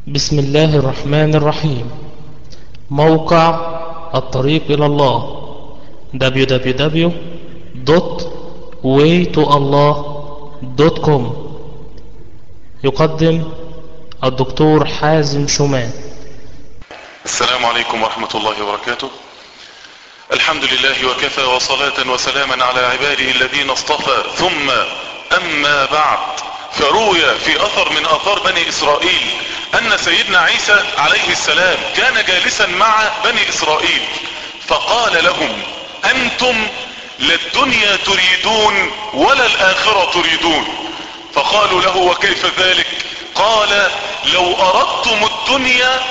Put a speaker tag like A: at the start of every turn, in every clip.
A: بسم الله الرحمن الرحيم موقع الطريق إلى الله www.waytoallah.com يقدم الدكتور حازم شومان
B: السلام عليكم ورحمة الله وبركاته الحمد لله وكفى وصلاة وسلاما على عباده الذين اصطفى ثم أما بعد فروي في أثر من أثار بني إسرائيل أن سيدنا عيسى عليه السلام كان جالسا مع بني إسرائيل فقال لهم أنتم لا الدنيا تريدون ولا الآخرة تريدون فقالوا له وكيف ذلك قال لو أردتم الدنيا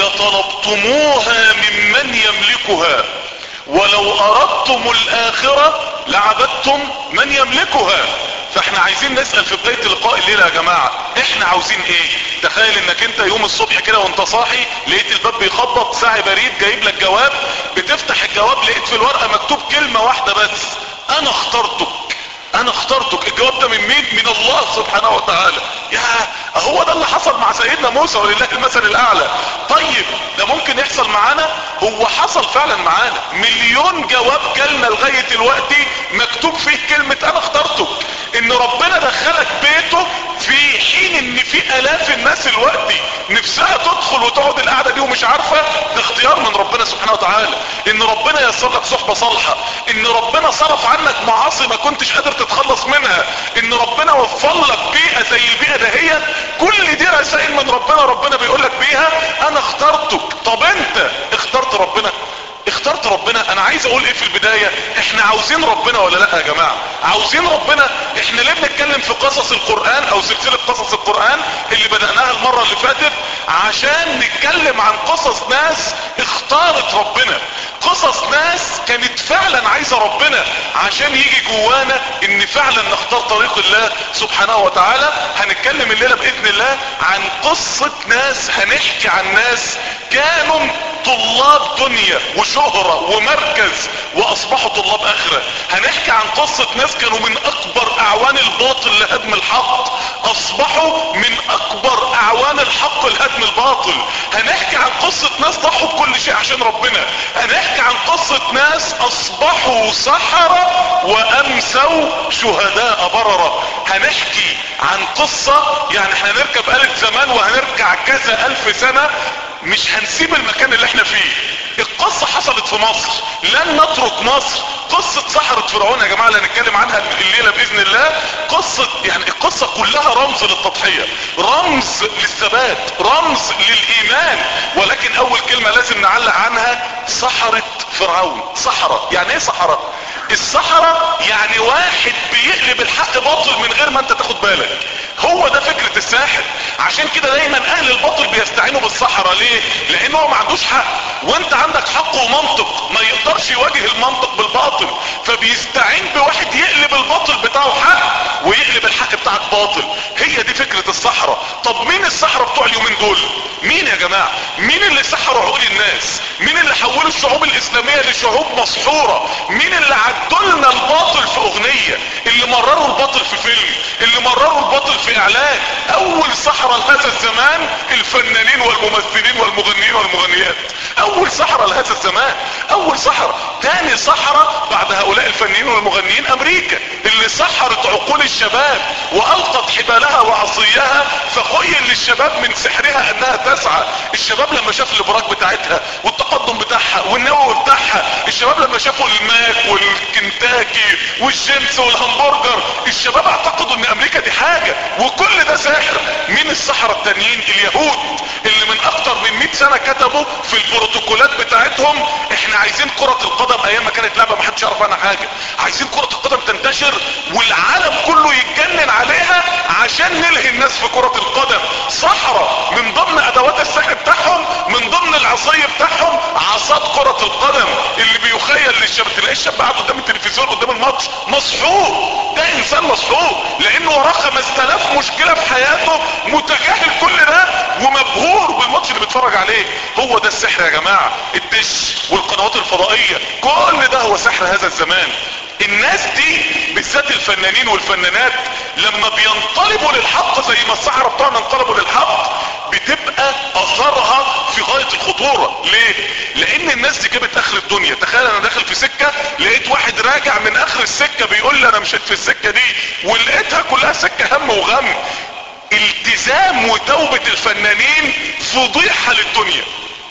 B: لطلبتموها ممن يملكها ولو أردتم الآخرة لعبدتم من يملكها فاحنا عايزين نسأل في بداية لقاء الليلة يا جماعة احنا عاوزين ايه تخيل انك انت يوم الصبح كده وانت صاحي لقيت الباب بيخبط ساعي بريد جايب لك جواب بتفتح الجواب لقيت في الورقة مكتوب كلمة واحدة بس انا اخترتك انا اخترتك الجواب ده من مين من الله سبحانه وتعالى يا هو ده اللي حصل مع سيدنا موسى ولله المثل الاعلى طيب ده ممكن يحصل معانا هو حصل فعلا معانا مليون جواب جالنا لغاية الوقت مكتوب فيه كلمة انا اخترتك ان ربنا دخلك بيته في حين ان في الاف الناس الوقت نفسها تدخل وتقعد القعدة دي ومش عارفة ده اختيار من ربنا سبحانه وتعالى ان ربنا يسر لك صحبة صالحة ان ربنا صرف عنك معاصي ما كنتش قادر تتخلص منها ان ربنا وفر لك بيئة زي البيئة دهيت كل دي رسائل من ربنا ربنا بيقول لك بيها انا اخترتك طب انت اخترت ربنا اخترت ربنا انا عايز اقول ايه في البداية احنا عاوزين ربنا ولا لا يا جماعة عاوزين ربنا احنا ليه بنتكلم في قصص القرآن او سلسلة قصص القرآن اللي بدأناها المرة اللي فاتت عشان نتكلم عن قصص ناس اختارت ربنا قصص ناس كانت فعلا عايزة ربنا عشان يجي جوانا ان فعلا نختار طريق الله سبحانه وتعالى هنتكلم الليلة باذن الله عن قصة ناس هنحكي عن ناس كانوا طلاب دنيا وشهرة ومركز واصبحوا طلاب اخرة هنحكي عن قصة ناس كانوا من اكبر اعوان الباطل لهدم الحق اصبحوا من اكبر اعوان الحق لهدم الباطل هنحكي عن قصة ناس ضحوا بكل شيء عشان ربنا هنحكي عن قصة ناس اصبحوا سحرة وامسوا شهداء بررة هنحكي عن قصة يعني احنا نركب آلة زمان وهنرجع كذا الف سنة مش هنسيب المكان اللي احنا فيه القصة حصلت في مصر لن نترك مصر قصة سحرة فرعون يا جماعة اللي هنتكلم عنها الليلة بإذن الله قصة يعني القصة كلها رمز للتضحية رمز للثبات رمز للإيمان ولكن أول كلمة لازم نعلق عنها سحرة فرعون سحرة يعني ايه سحرة السحرة يعني واحد بيقلب الحق باطل من غير ما انت تاخد بالك هو ده فكرة الساحر عشان كده دايما اهل الباطل بيستعينوا بالسحرة ليه لانه هو ما عندوش حق وانت عندك حق ومنطق ما يقدرش يواجه المنطق بالباطل فبيستعين بواحد يقلب الباطل بتاعه حق ويقلب الحق بتاعك باطل هي دي فكرة السحرة طب مين السحرة بتوع اليومين دول مين يا جماعة مين اللي سحروا عقول الناس مين اللي حولوا الشعوب الاسلامية لشعوب مسحورة مين اللي عدلنا الباطل في اغنية اللي مرروا الباطل في فيلم اللي مرروا الباطل في اعلان اول سحرة لهذا الزمان الفنانين والممثلين والمغنيين والمغنيات اول سحرة لهذا الزمان اول سحرة تاني سحرة بعد هؤلاء الفنانين والمغنيين امريكا اللي سحرت عقول الشباب والقت حبالها وعصيها فخيل للشباب من سحرها انها تسعى الشباب لما شاف الابراج بتاعتها والتقدم بتاعها والنووي بتاعها الشباب لما شافوا الماك والكنتاكي والجيمس والهمبرجر الشباب اعتقدوا ان امريكا دي حاجة وكل ده سحر مين السحرة التانيين اليهود اللي من اكتر من 100 سنة كتبوا في البروتوكولات بتاعتهم احنا عايزين كرة القدم ايام ما كانت لعبة ما حدش يعرف عنها حاجة عايزين كرة القدم تنتشر والعالم كله يتجنن عليها عشان نلهي الناس في كرة القدم صحراء من ضمن ادوات السحر بتاعهم من ضمن العصي بتاعهم عصات كرة القدم اللي بيخيل للشباب تلاقي الشاب قاعد قدام التلفزيون قدام الماتش مسحور ده انسان مسحور لانه وراه 5000 مشكلة في حياته متجاهل كل ده ومبهور بالماتش اللي بيتفرج عليه هو ده السحر يا جماعة الدش والقنوات الفضائية كل ده هو سحر هذا الزمان الناس دي بالذات الفنانين والفنانات لما بينقلبوا للحق زي ما السحرة بتوعنا انقلبوا للحق بتبقى اثرها في غاية الخطورة ليه لان الناس دي جابت اخر الدنيا تخيل انا داخل في سكة لقيت واحد راجع من اخر السكة بيقول لي انا مشيت في السكة دي ولقيتها كلها سكة هم وغم التزام وتوبة الفنانين فضيحة للدنيا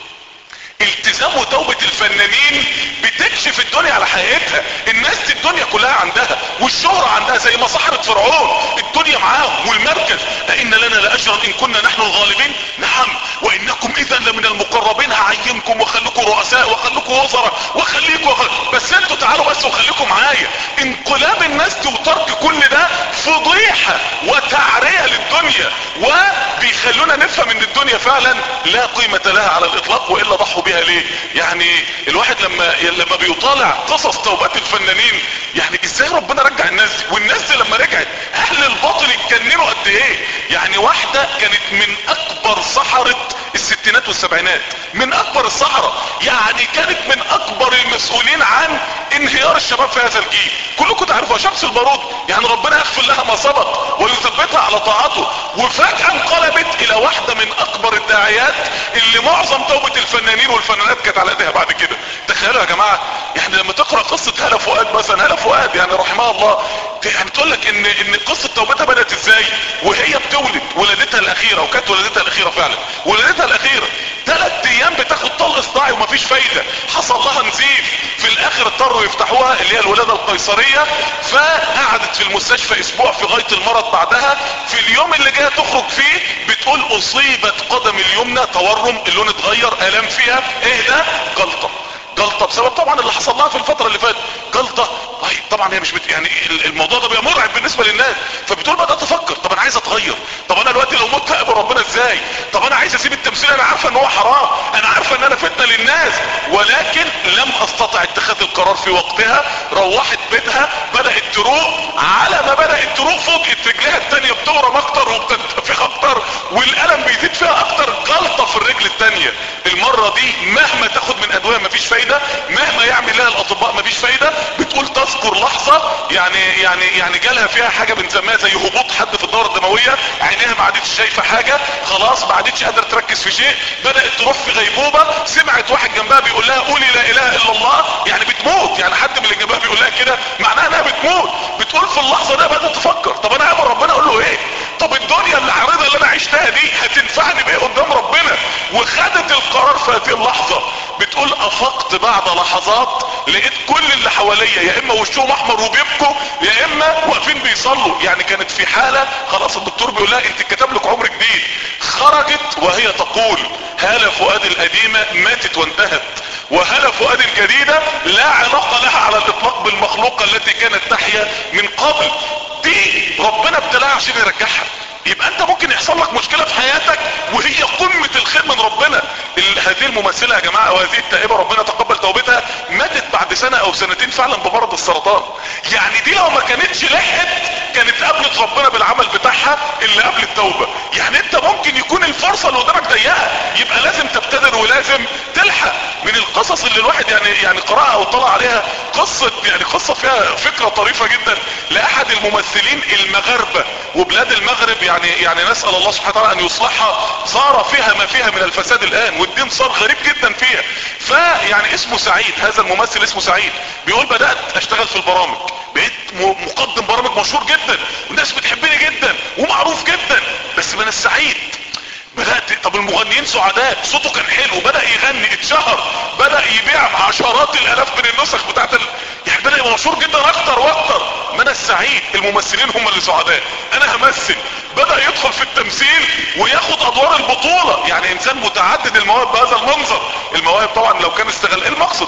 B: التزام وتوبة الفنانين بتكشف الدنيا على حقيقتها الناس دي الدنيا كلها عندها والشهرة عندها زي ما سحرة فرعون الدنيا معاهم والمركز أئن لنا لأجرا إن كنا نحن الغالبين نعم وإنكم إذا لمن المقربين هعينكم وخليكم رؤساء وخليكم وزراء وخليكم وخل... بس انتوا تعالوا بس وخليكم معايا انقلاب الناس دي وترك كل ده فضيحة وتعرية للدنيا وبيخلونا نفهم ان الدنيا فعلا لا قيمة لها على الاطلاق والا ضحوا بيها ليه يعني الواحد لما لما بيطالع قصص توبات الفنانين يعني ازاي ربنا رجع الناس دي والناس دي لما رجعت اهل الباطل اتجننوا قد ايه يعني واحدة كانت من اكبر سحرة الستينات والسبعينات من اكبر السحرة يعني كانت من اكبر المسؤولين عن انهيار الشباب في هذا الجيل كلكم تعرفوا شمس البارود يعني ربنا يغفر لها ما سبق ويثبتها على طاعته وفجأة انقلبت الى واحدة من اكبر الداعيات اللي معظم توبة الفنانين والفنانات كانت على ايديها بعد كده تخيلوا يا جماعة يعني لما تقرأ قصة هلا فؤاد مثلا هلا فؤاد يعني رحمها الله يعني تقول لك ان ان قصة توبتها بدأت ازاي وهي بتولد ولادتها الاخيرة وكانت ولادتها الاخيرة فعلا ولادتها الاخيرة ثلاث ايام بتاخد طلق اصداعي ومفيش فايدة حصل لها نزيف في الاخر اضطروا يفتحوها اللي هي الولادة القيصرية فقعدت في المستشفى اسبوع في غاية المرض بعدها في اليوم اللي جاية تخرج فيه بتقول اصيبت قدم اليمنى تورم اللون اتغير الام فيها ايه ده جلطة جلطة بسبب طبعا اللي حصل لها في الفترة اللي فاتت جلطة طيب طبعا هي مش بت... يعني الموضوع ده بيبقى مرعب بالنسبة للناس فبتقول بدأت افكر طب انا عايز اتغير طب انا دلوقتي لو مت اقبل ربنا ازاي طب انا عايز اسيب التمثيل انا عارفة ان هو حرام انا عارفة ان انا فتنة للناس ولكن لم استطع اتخاذ القرار في وقتها روحت بيتها بدأت تروق على ما بدأت تروق فوجئت رجلها التانية بتورم اكتر وبتنتفخ اكتر والالم بيزيد فيها اكتر جلطة في الرجل التانية المرة دي مهما تاخد من ادوية مفيش فايدة مهما يعمل لها الاطباء مفيش فايدة بتقول تذكر لحظة يعني يعني يعني جالها فيها حاجة بنسميها زي هبوط حد في الدورة الدموية عينيها ما عادتش شايفة حاجة خلاص ما عادتش قادرة تركز في شيء بدأت تروح في غيبوبة سمعت واحد جنبها بيقول لها قولي لا اله الا الله يعني بتموت يعني حد من اللي جنبها بيقول لها كده معناها انها بتموت بتقول في اللحظة دي بدأت تفكر طب انا هقابل ربنا اقول له ايه طب الدنيا اللي عارضة اللي انا عشتها دي هتنفعني بايه قدام ربنا وخدت القرار في هذه اللحظة بتقول افقت بعد لحظات لقيت كل اللي حواليا يا اما وشهم احمر وبيبكوا يا اما واقفين بيصلوا يعني كانت في حالة خلاص الدكتور بيقول لها انت كتب لك عمر جديد خرجت وهي تقول هالة فؤاد القديمة ماتت وانتهت وهالة فؤاد الجديدة لا علاقة لها على الاطلاق بالمخلوقة التي كانت تحيا من قبل دي ربنا ابتلاها عشان يرجعها يبقى انت ممكن يحصل لك مشكلة في حياتك وهي قمة الخير من ربنا هذه الممثلة يا جماعة وهذه التائبة ربنا تقبل توبتها ماتت بعد سنة او سنتين فعلا بمرض السرطان يعني دي لو ما كانتش لحقت كانت قابلت ربنا بالعمل بتاعها اللي قبل التوبة يعني انت ممكن يكون الفرصة اللي قدامك ضيقة يبقى لازم تبتدر ولازم تلحق من القصص اللي الواحد يعني يعني قرأها او طلع عليها قصة يعني قصة فيها فكرة طريفة جدا لاحد الممثلين المغاربة وبلاد المغرب يعني يعني نسأل الله سبحانه وتعالى ان يصلحها صار فيها ما فيها من الفساد الان والدين صار غريب جدا فيها فيعني اسمه سعيد هذا الممثل اسمه سعيد بيقول بدأت اشتغل في البرامج بقيت مقدم برامج مشهور جدا والناس بتحبني جدا ومعروف جدا بس من السعيد بدأت طب المغنيين سعداء صوته كان حلو بدأ يغني اتشهر بدأ يبيع عشرات الالاف من النسخ بتاعت ال... يعني بدأ يبقى مشهور جدا اكتر واكتر ما انا السعيد الممثلين هم اللي سعداء انا همثل بدأ يدخل في التمثيل وياخد ادوار البطولة يعني انسان متعدد المواهب بهذا المنظر المواهب طبعا لو كان استغل ايه المقصد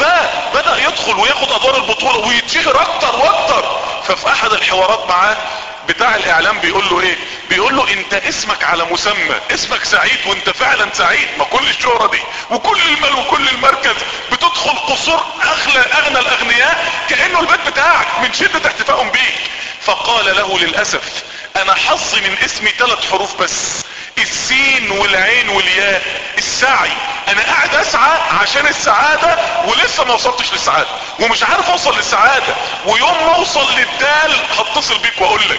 B: فبدأ يدخل وياخد ادوار البطولة ويتشهر اكتر واكتر ففي احد الحوارات معاه بتاع الاعلام بيقول له ايه بيقول له انت اسمك على مسمى اسمك سعيد وانت فعلا سعيد ما كل الشهرة دي وكل المال وكل المركز بتدخل قصور اغلى اغنى الاغنياء كأنه البيت بتاعك من شدة احتفائهم بيك فقال له للأسف انا حظي من اسمي ثلاث حروف بس السين والعين والياء السعي انا قاعد اسعى عشان السعادة ولسه ما وصلتش للسعادة ومش عارف اوصل للسعادة ويوم ما اوصل للدال هتصل بيك واقول لك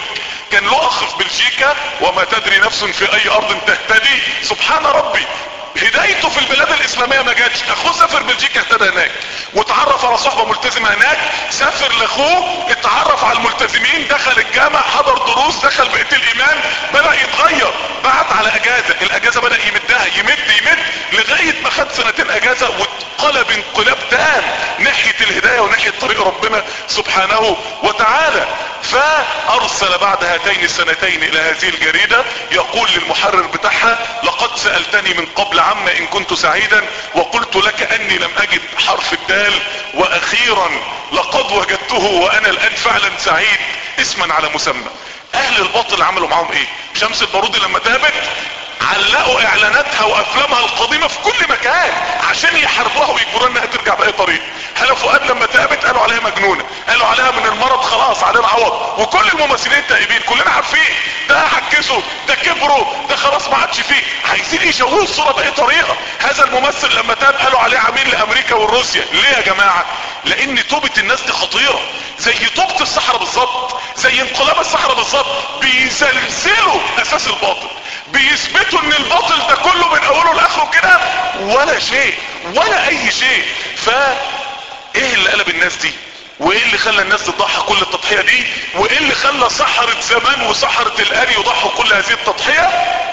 B: كان له اخ في بلجيكا وما تدري نفس في اي ارض تهتدي سبحان ربي هدايته في البلاد الاسلامية ما جاتش اخوه سافر بلجيكا اهتدى هناك واتعرف على صحبة ملتزمة هناك سافر لاخوه اتعرف على الملتزمين دخل الجامع حضر دروس دخل بيت الايمان بدأ يتغير بعت على اجازة الاجازة بدأ يمدها يمد يمد لغاية ما خد سنتين اجازة واتقلب انقلاب تام ناحية الهداية وناحية طريق ربنا سبحانه وتعالى فارسل بعد هاتين السنتين الى هذه الجريدة يقول للمحرر بتاعها لقد سألتني من قبل عما ان كنت سعيدا وقلت لك اني لم اجد حرف الدال واخيرا لقد وجدته وانا الان فعلا سعيد اسما على مسمى اهل الباطل عملوا معاهم ايه شمس البارودي لما تابت علقوا اعلاناتها وافلامها القديمة في كل مكان عشان يحاربوها ويجبروها انها ترجع باي طريق هلا فؤاد لما تابت قالوا عليها مجنونة قالوا عليها من المرض خلاص علينا عوض وكل الممثلين تائبين كلنا عارفين ده عكسوا ده كبروا ده خلاص ما عادش فيه عايزين يشوهوا الصورة باي طريقة هذا الممثل لما تاب قالوا عليه عميل لامريكا والروسيا ليه يا جماعة لان توبة الناس دي خطيرة زي توبة الصحراء بالظبط زي انقلاب الصحراء بالظبط بيزلزلوا اساس الباطل بيثبتوا ان الباطل ده كله من اوله لاخره كده ولا شيء ولا اي شيء فا ايه اللي قلب الناس دي وايه اللي خلى الناس تضحي كل التضحية دي وايه اللي خلى سحرة زمان وسحرة الان يضحوا كل هذه التضحية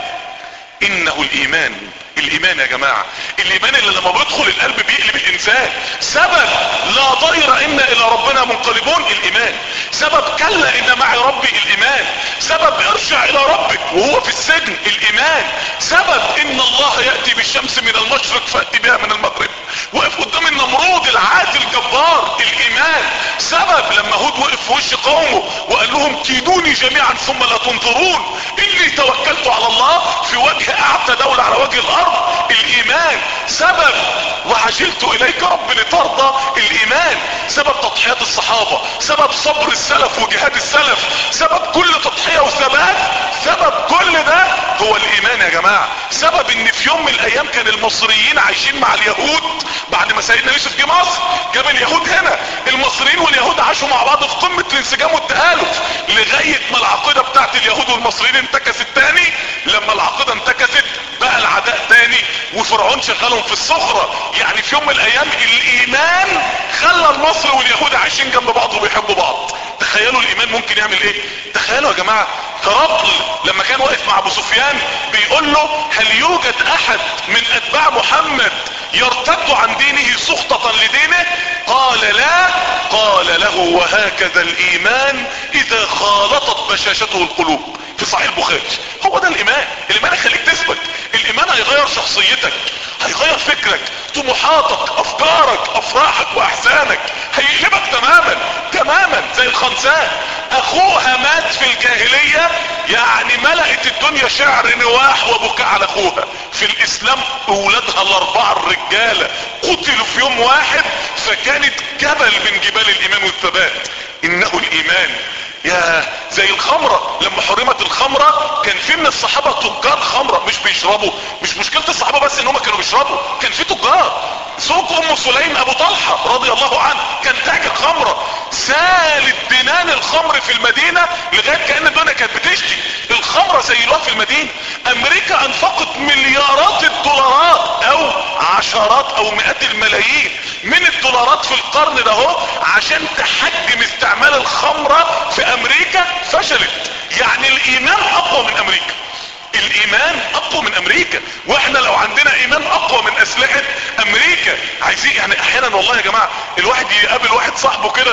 B: انه الايمان الايمان يا جماعة الايمان اللي لما بيدخل القلب بيقلب الانسان سبب لا ضير انا الى ربنا منقلبون الايمان سبب كلا ان معي ربي الايمان سبب ارجع الى ربك وهو في السجن الايمان سبب ان الله يأتي بالشمس من المشرق فأتي بها من المغرب وقف قدام النمرود العاتي الجبار الايمان سبب لما هود وقف في وش قومه وقال لهم كيدوني جميعا ثم لا تنظرون اني توكلت على الله في وجه اعتى دولة على وجه الارض الايمان سبب وعجلت اليك رب لترضى الايمان سبب تضحيات الصحابة سبب صبر السلف وجهاد السلف سبب كل تضحية وثبات سبب كل ده هو الايمان يا جماعة سبب ان في يوم من الايام كان المصريين عايشين مع اليهود بعد ما سيدنا يوسف جه مصر جاب اليهود هنا المصريين واليهود عاشوا مع بعض في قمة الانسجام والتآلف لغاية ما العقيدة بتاعت اليهود والمصريين انتكست تاني لما العقيدة انتكست بقى العداء تاني وفرعون شغلهم في الصخرة يعني في يوم من الايام الايمان خلى المصري واليهود عايشين جنب بعض وبيحبوا بعض تخيلوا الايمان ممكن يعمل ايه تخيلوا يا جماعة هرقل لما كان واقف مع ابو سفيان بيقول له هل يوجد احد من اتباع محمد يرتد عن دينه سخطة لدينه قال لا قال له وهكذا الايمان اذا خالطت بشاشته القلوب في صحيح البخاري هو ده الايمان الايمان يخليك تثبت الايمان هيغير شخصيتك هيغير فكرك طموحاتك افكارك افراحك واحزانك هيقلبك تماما تماما زي الخنساء اخوها مات في الجاهلية يعني ملأت الدنيا شعر نواح وبكاء على اخوها في الاسلام اولادها الاربعة الرجالة قتلوا في يوم واحد فكانت جبل من جبال الايمان والثبات انه الايمان يا زي الخمرة لما حرمت الخمرة كان في من الصحابة تجار خمرة مش بيشربوا مش مشكلة الصحابة بس ان هم كانوا بيشربوا كان في تجار سوق ام سليم ابو طلحة رضي الله عنه كان تاجر خمرة سالت دنان الخمر في المدينة لغاية كأن الدنيا كانت بتشتي الخمرة زيلوها في المدينة امريكا انفقت مليارات الدولارات او عشرات او مئات الملايين من الدولارات في القرن ده هو عشان تحجم استعمال الخمرة في امريكا فشلت يعني الايمان اقوى من امريكا الايمان اقوى من امريكا واحنا لو عندنا ايمان اقوى من اسلحة امريكا عايزين يعني احيانا والله يا جماعة الواحد يقابل واحد صاحبه كده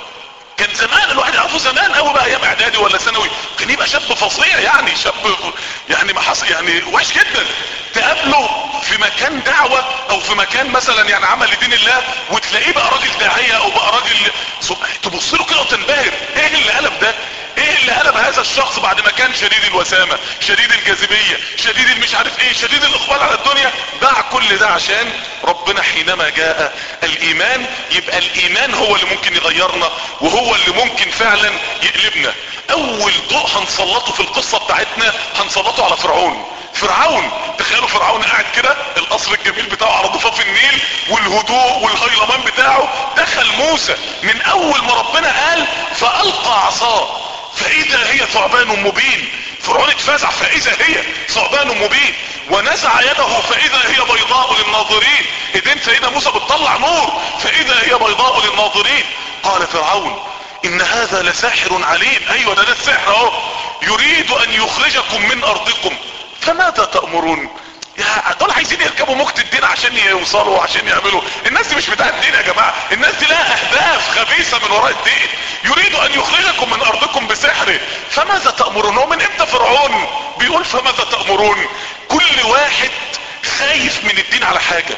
B: كان زمان الواحد يعرفه زمان قوي بقى ايام اعدادي ولا ثانوي كان يبقى شاب فظيع يعني شاب يعني ما حصل يعني وحش جدا تقابله في مكان دعوة او في مكان مثلا يعني عمل لدين الله وتلاقيه بقى راجل داعية او بقى راجل تبص له كده وتنبهر ايه اللي قلب ده ايه اللي قلب هذا الشخص بعد ما كان شديد الوسامة شديد الجاذبية شديد المش عارف ايه شديد الاقبال على الدنيا باع كل ده عشان ربنا حينما جاء الايمان يبقى الايمان هو اللي ممكن يغيرنا وهو اللي ممكن فعلا يقلبنا اول ضوء هنسلطه في القصة بتاعتنا هنسلطه على فرعون فرعون تخيلوا فرعون قاعد كده القصر الجميل بتاعه على ضفاف النيل والهدوء والهيلمان بتاعه دخل موسى من اول ما ربنا قال فالقى عصاه فاذا هي ثعبان مبين فرعون اتفزع فاذا هي ثعبان مبين ونزع يده فاذا هي بيضاء للناظرين ايدين سيدنا موسى بتطلع نور فاذا هي بيضاء للناظرين قال فرعون ان هذا لساحر عليم ايوه ده ده السحر اهو يريد ان يخرجكم من ارضكم فماذا تأمرون يا دول عايزين يركبوا موجة الدين عشان يوصلوا وعشان يعملوا الناس دي مش بتاع الدين يا جماعة الناس دي لها اهداف خبيثة من وراء الدين يريد ان يخرجكم من ارضكم بسحره فماذا تأمرون ومن امتى فرعون بيقول فماذا تأمرون كل واحد خايف من الدين على حاجة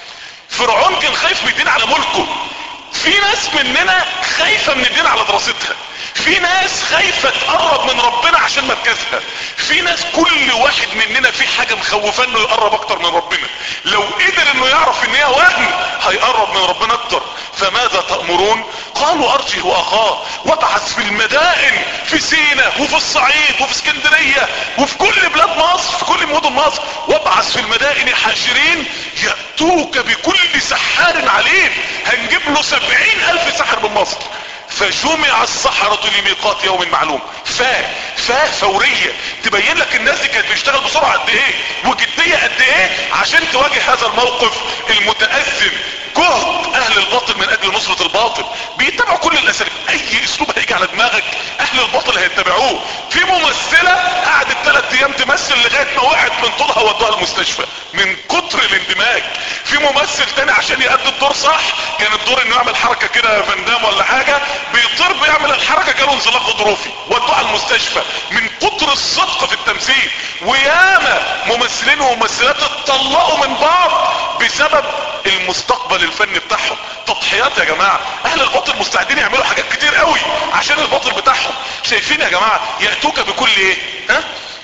B: فرعون كان خايف من الدين على ملكه في ناس مننا خايفة من الدين على دراستها في ناس خايفة تقرب من ربنا عشان مركزها في ناس كل واحد مننا في حاجة مخوفة انه يقرب اكتر من ربنا لو قدر انه يعرف ان هي وهم هيقرب من ربنا اكتر فماذا تأمرون قالوا ارجه واخاه وابعث في المدائن في سينا وفي الصعيد وفي اسكندرية وفي كل بلاد مصر في كل مدن مصر وابعث في المدائن حاشرين يأتوك بكل سحار عليم هنجيب له سبعين الف سحر من مصر فجمع السحرة لميقات يوم معلوم فا فا فورية تبين لك الناس دي كانت بتشتغل بسرعة قد ايه وجدية قد ايه عشان تواجه هذا الموقف المتأزم جهد اهل الباطل من اجل نصرة الباطل بيتبعوا كل الاساليب اي اسلوب هيجي على دماغك اهل الباطل هيتبعوه في ممثلة قعدت ثلاث ايام تمثل لغاية ما وقعت من طولها ودوها المستشفى من كتر الاندماج في ممثل تاني عشان يأدي الدور صح كان الدور انه يعمل حركة كده فندام ولا حاجة بيطير بيعمل الحركة جاله انزلاق غضروفي ودوها المستشفى من كتر الصدق في التمثيل وياما ممثلين وممثلات اتطلقوا من بعض بسبب المستقبل الفني بتاعهم تضحيات يا جماعة اهل الباطل مستعدين يعملوا حاجات كتير قوي عشان الباطل بتاعهم شايفين يا جماعة يأتوك بكل ايه ها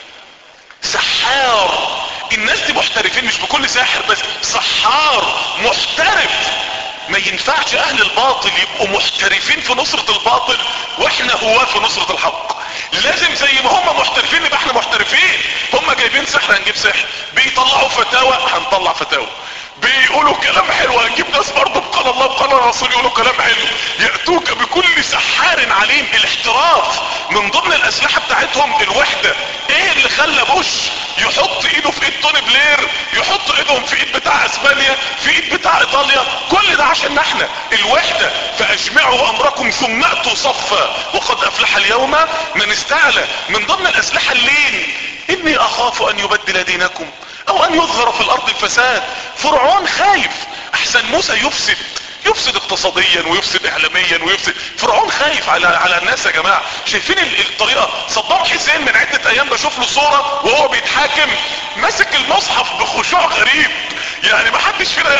B: سحار الناس دي محترفين مش بكل ساحر بس سحار محترف ما ينفعش اهل الباطل يبقوا محترفين في نصرة الباطل واحنا هو في نصرة الحق لازم زي ما هم محترفين نبقى احنا محترفين هم جايبين سحر هنجيب سحر بيطلعوا فتاوى هنطلع فتاوى بيقولوا كلام حلو هنجيب ناس برضه بقال الله بقال الرسول يقولوا كلام حلو يأتوك بكل سحار عليم الاحتراف من ضمن الاسلحة بتاعتهم الوحدة ايه اللي خلى بوش يحط ايده في ايد توني بلير يحط ايدهم في ايد بتاع اسبانيا في ايد بتاع ايطاليا كل ده عشان احنا الوحدة فاجمعوا امركم ثم اتوا صفا وقد افلح اليوم من استعلى من ضمن الاسلحة اللين اني اخاف ان يبدل دينكم او ان يظهر في الارض الفساد فرعون خايف احسن موسى يفسد يفسد اقتصاديا ويفسد اعلاميا ويفسد فرعون خايف على على الناس يا جماعه شايفين الطريقه صدام حسين من عده ايام بشوف له صوره وهو بيتحاكم ماسك المصحف بخشوع غريب يعني ما حدش فينا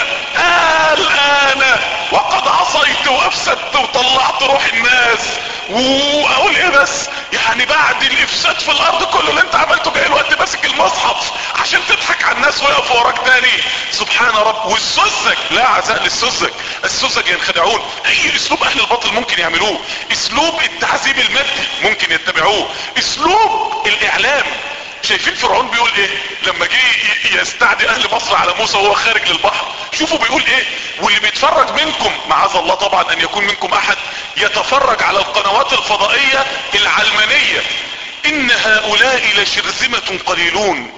B: قال انا وقد عصيت وافسدت وطلعت روح الناس واقول ايه بس يعني بعد الافساد في الارض كله اللي انت عملته جاي الوقت ماسك المصحف عشان تضحك على الناس ويقف وراك تاني سبحان رب والسذج لا عزاء للسذج السذج ينخدعون اي اسلوب اهل الباطل ممكن يعملوه اسلوب التعذيب المادي ممكن يتبعوه اسلوب الاعلام شايفين فرعون بيقول ايه لما جه يستعدي اهل مصر على موسى وهو خارج للبحر شوفوا بيقول ايه واللي بيتفرج منكم معاذ الله طبعا ان يكون منكم احد يتفرج على القنوات الفضائية العلمانية ان هؤلاء لشرذمة قليلون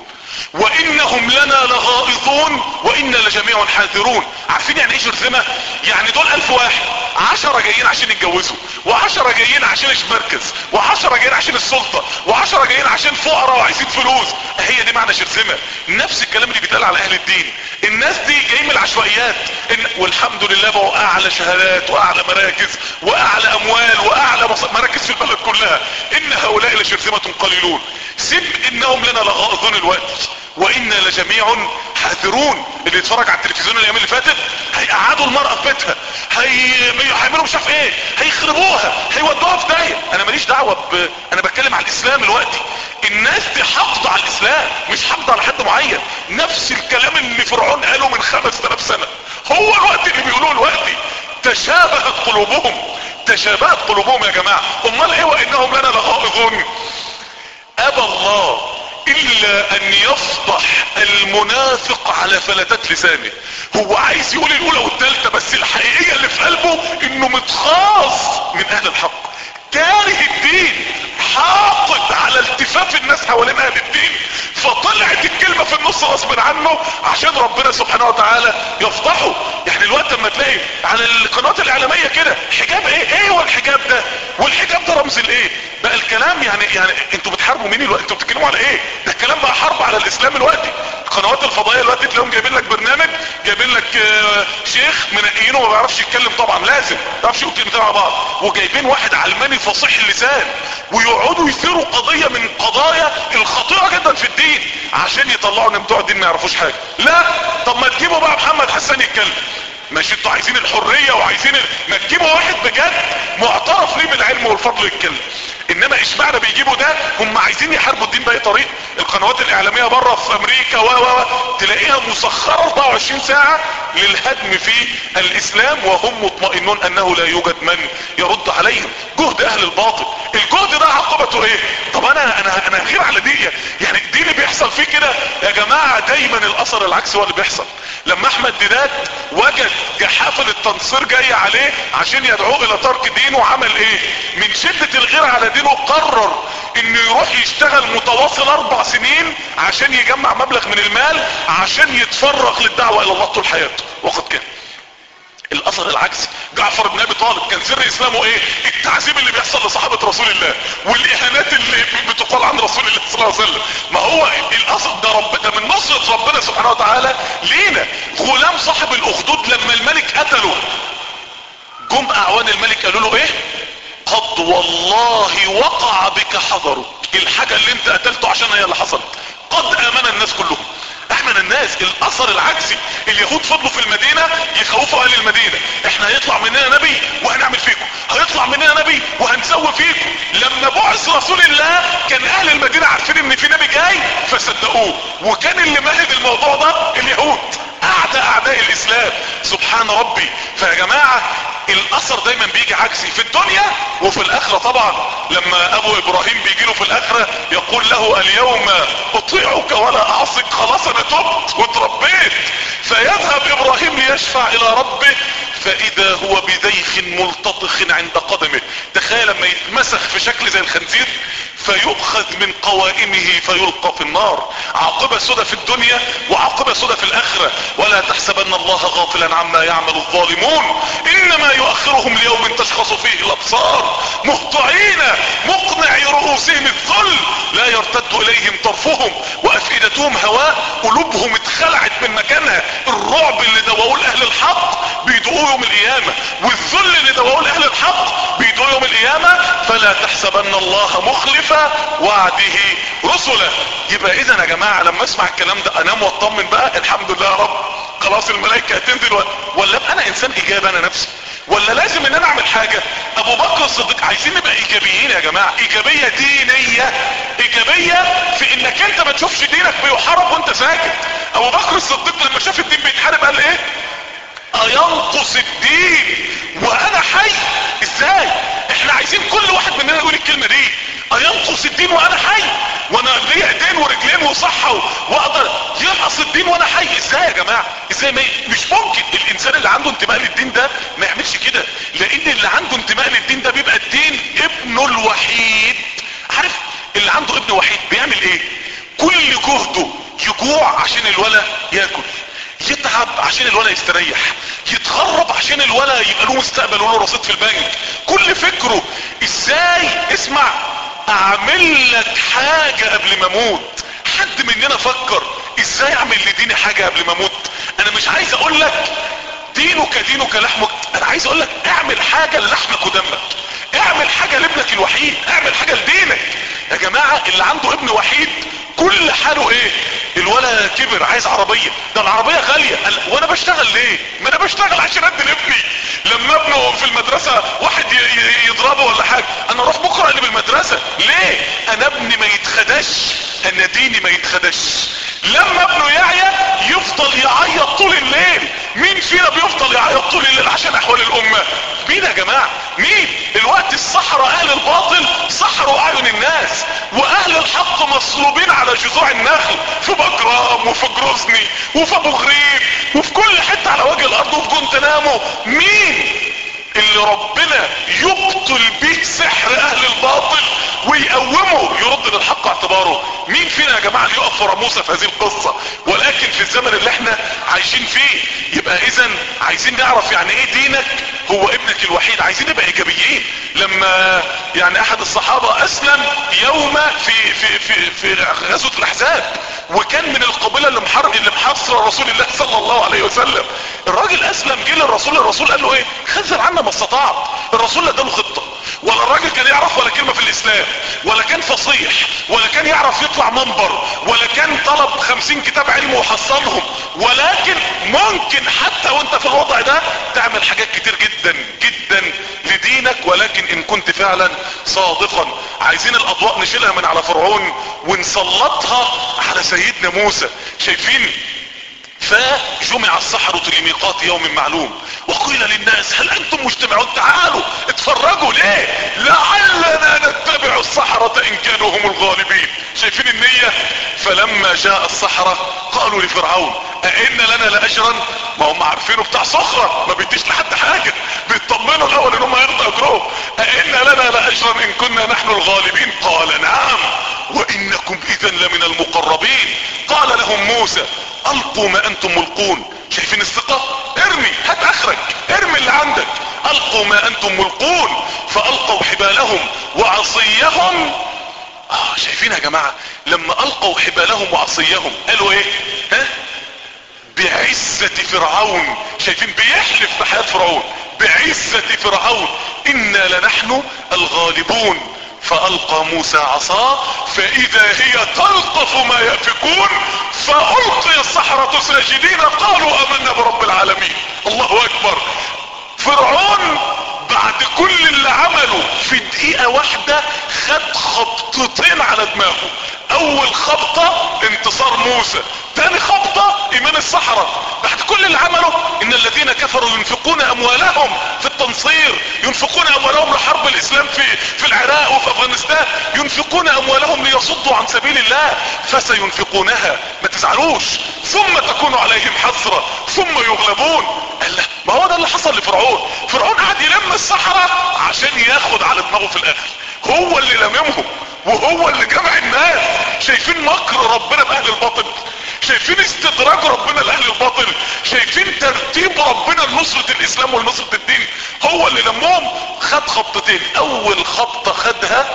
B: وانهم لنا لغائظون وانا لجميع حاذرون عارفين يعني ايه شرذمة يعني دول الف واحد عشرة جايين عشان يتجوزوا وعشرة جايين عشان المركز وعشرة جايين عشان السلطة وعشرة جايين عشان فقراء وعايزين فلوس هي دي معنى شرذمة نفس الكلام اللي بيتقال على اهل الدين الناس دي جايين من العشوائيات إن والحمد لله بقوا اعلى شهادات واعلى مراكز واعلى اموال واعلى مراكز في البلد كلها ان هؤلاء لشرذمة قليلون سب انهم لنا لغائظون الوقت وانا لجميع حاذرون اللي يتفرج على التلفزيون الايام اللي فاتت هيقعدوا المرأة في بيتها هي... هيعملوا مش عارف ايه هيخربوها هيودوها في داهية انا ماليش دعوة ب... انا بتكلم على الاسلام الوقتي الناس دي حافظة على الاسلام مش حافظة على حد معين نفس الكلام اللي فرعون قاله من خمس تلاف سنة هو الوقت اللي بيقولوه الوقتي تشابهت قلوبهم تشابهت قلوبهم يا جماعة امال ايه وانهم لنا لغائظون ابى الله الا ان يفضح المنافق على فلتات لسانه هو عايز يقول الاولى والثالثة بس الحقيقية اللي في قلبه انه متخاص من اهل الحق كاره الدين حاقد على التفاف الناس حوالين اهل الدين فطلعت الكلمة في النص غصب عنه عشان ربنا سبحانه وتعالى يفضحه يعني الوقت لما تلاقي على القنوات الاعلامية كده حجاب ايه ايه هو الحجاب ده والحجاب ده رمز الايه بقى الكلام يعني يعني انتوا بتحاربوا مين الوقت انتوا بتتكلموا على ايه ده الكلام بقى حرب على الاسلام الوقت القنوات الفضائيه دلوقتي تلاقيهم جايبين لك برنامج جايبين لك آه، شيخ منقيينه ما بيعرفش يتكلم طبعا لازم ما بيعرفش يقول كلمتين مع بعض وجايبين واحد علماني فصيح اللسان ويقعدوا يثيروا قضيه من قضايا الخطيره جدا في الدين عشان يطلعوا ان بتوع الدين ما يعرفوش حاجه لا طب ما تجيبوا بقى محمد حسان يتكلم ماشي انتوا عايزين الحرية وعايزين ال... ما تجيبوا واحد بجد معترف ليه بالعلم والفضل يتكلم انما اشمعنى بيجيبوا ده هم عايزين يحاربوا الدين باي طريق القنوات الاعلامية بره في امريكا و و تلاقيها مسخرة 24 ساعة للهدم في الاسلام وهم مطمئنون انه لا يوجد من يرد عليهم جهد اهل الباطل الجهد ده عقبته ايه طب انا انا انا غير على دي يعني دي اللي بيحصل فيه كده يا جماعة دايما الاثر العكسي هو اللي بيحصل لما احمد ديدات وجد جحافل التنصير جاي عليه عشان يدعوه الى ترك دينه وعمل ايه من شدة الغير على دينه قرر انه يروح يشتغل متواصل اربع سنين عشان يجمع مبلغ من المال عشان يتفرغ للدعوة الى الله طول حياته وقد كان الاثر العكسي جعفر بن ابي طالب كان سر اسلامه ايه التعذيب اللي بيحصل لصحابة رسول الله والاهانات اللي بتقال عن رسول الله صلى الله عليه وسلم ما هو الاثر ده رب ده من نصرة ربنا سبحانه وتعالى لينا غلام صاحب الاخدود لما الملك قتله جم اعوان الملك قالوا له ايه قد والله وقع بك حذرك الحاجة اللي انت قتلته عشان هي اللي حصلت قد امن الناس كلهم احنا الناس الاثر العكسي اليهود فضلوا في المدينة يخوفوا اهل المدينة احنا هيطلع مننا نبي وهنعمل فيكم هيطلع مننا نبي وهنسوي فيكم لما بعث رسول الله كان اهل المدينة عارفين ان في نبي جاي فصدقوه وكان اللي مهد الموضوع ده اليهود اعداء اعداء الاسلام سبحان ربي فيا جماعة الاثر دايما بيجي عكسي في الدنيا وفي الاخرة طبعا لما ابو ابراهيم بيجي له في الاخرة يقول له اليوم اطيعك ولا اعصك خلاص انا تبت واتربيت فيذهب ابراهيم ليشفع الى ربه فاذا هو بديخ ملتطخ عند قدمه تخيل لما يتمسخ في شكل زي الخنزير فيؤخذ من قوائمه فيلقى في النار عاقبة سودة في الدنيا وعاقبة سودة في الاخرة ولا تحسبن الله غافلا عما يعمل الظالمون انما يؤخرهم ليوم تشخص فيه الابصار مهطعين مقنعي رؤوسهم الذل لا يرتد اليهم طرفهم وافئدتهم هواء قلوبهم اتخلعت من مكانها الرعب اللي دووه لاهل الحق بيدعوه يوم القيامة والذل اللي دووه لاهل الحق بيدعوه يوم القيامة فلا تحسبن الله مخلف وعده رسله يبقى اذا يا جماعة لما اسمع الكلام ده انام واطمن بقى الحمد لله يا رب خلاص الملائكة هتنزل و... ولا ابقى انا انسان ايجابي انا نفسي ولا لازم ان انا اعمل حاجة ابو بكر الصديق عايزين نبقى ايجابيين يا جماعة ايجابية دينية ايجابية في انك انت ما تشوفش دينك بيحارب وانت ساكت ابو بكر الصديق لما شاف الدين بيتحارب قال ايه اينقص الدين وانا حي ازاي احنا عايزين كل واحد مننا يقول الكلمة دي اينقص الدين وانا حي وانا ليا ايدين ورجلين وصحة واقدر ينقص الدين وانا حي ازاي يا جماعة ازاي ما مش ممكن الانسان اللي عنده انتماء للدين ده ما يعملش كده لان اللي عنده انتماء للدين ده بيبقى الدين ابنه الوحيد عارف اللي عنده ابن وحيد بيعمل ايه كل جهده يجوع عشان الولا ياكل يتعب عشان الولا يستريح يتغرب عشان الولا يبقى له مستقبل وله رصيد في البنك كل فكره ازاي اسمع اعمل لك حاجة قبل ما اموت حد مننا فكر ازاي اعمل لديني حاجة قبل ما اموت انا مش عايز اقول لك دينك دينك لحمك انا عايز اقول لك اعمل حاجة لحمك ودمك اعمل حاجة لابنك الوحيد اعمل حاجة لدينك يا جماعة اللي عنده ابن وحيد كل حاله ايه الولا كبر عايز عربية ده العربية غالية قال وانا بشتغل ليه ما انا بشتغل عشان ادي لابني لما ابنه في المدرسة واحد يضربه ولا حاجة انا اروح بكرة اللي بالمدرسة ليه انا ابني ما يتخدش انا ديني ما يتخدش لما ابنه يعيا يفضل يعيط طول الليل مين فينا بيفضل يعيط طول الليل عشان احوال الامة مين يا جماعة مين الوقت الصحراء اهل الباطل سحروا اعين الناس واهل الحق مصلوبين على جذوع النخل في بجرام وفي جروزني وفي ابو غريب وفي كل حتة على وجه الارض وفي جونتنامو مين اللي ربنا يبطل به سحر اهل الباطل ويقومه يرد للحق اعتباره مين فينا يا جماعة اللي يقف ورا موسى في هذه القصة ولكن في الزمن اللي احنا عايشين فيه يبقى اذا عايزين نعرف يعني ايه دينك هو ابنك الوحيد عايزين نبقى ايجابيين لما يعني احد الصحابة اسلم يوم في في في في غزوة الاحزاب وكان من القبيلة اللي محر اللي محاصرة رسول الله صلى الله عليه وسلم الراجل اسلم جه للرسول الرسول قال له ايه خذل عنا ما استطعت الرسول لا اداله خطة ولا الراجل كان يعرف ولا كلمة في الاسلام ولا كان فصيح ولا كان يعرف يطلع منبر ولا كان طلب خمسين كتاب علم وحصلهم ولكن ممكن حتى وانت في الوضع ده تعمل حاجات كتير جدا جدا لدينك ولكن ان كنت فعلا صادقا عايزين الاضواء نشيلها من على فرعون ونسلطها على سيدنا موسى شايفين فجمع السحرة لميقات يوم معلوم وقيل للناس هل انتم مجتمعون تعالوا اتفرجوا ليه لعلنا نتبع السحرة ان كانوا هم الغالبين شايفين النية فلما جاء السحرة قالوا لفرعون ائن لنا لاجرا ما هم عارفينه بتاع صخرة ما بيديش لحد حاجة بيطمنوا الاول ان هم ياخدوا اجرهم ائن لنا لاجرا ان كنا نحن الغالبين قال نعم وانكم اذا لمن المقربين قال لهم موسى القوا ما انتم ملقون شايفين الثقة ارمي هات اخرك ارمي اللي عندك القوا ما انتم ملقون فالقوا حبالهم وعصيهم اه شايفين يا جماعة لما القوا حبالهم وعصيهم قالوا ايه ها بعزة فرعون شايفين بيحلف بحياة فرعون بعزة فرعون انا لنحن الغالبون فالقى موسى عصاه فاذا هي تلقف ما يأفكون فالقي السحرة ساجدين قالوا امنا برب العالمين الله اكبر فرعون بعد كل اللي عمله في دقيقة واحدة خد خبطتين على دماغه اول خبطة انتصار موسى تاني خبطة ايمان السحرة بعد كل اللي عمله ان الذين كفروا ينفقون اموالهم في التنصير ينفقون اموالهم لحرب الاسلام في في العراق وفي افغانستان ينفقون اموالهم ليصدوا عن سبيل الله فسينفقونها ما تزعلوش ثم تكون عليهم حسرة ثم يغلبون قال لا ما هو ده اللي حصل لفرعون فرعون قعد يلم السحرة عشان ياخد على دماغه في الاخر هو اللي لممهم وهو اللي جمع الناس شايفين مكر ربنا باهل الباطل شايفين استدراج ربنا لاهل الباطل شايفين ترتيب ربنا لنصرة الاسلام ولنصرة الدين هو اللي لمهم خد خبطتين اول خبطة خدها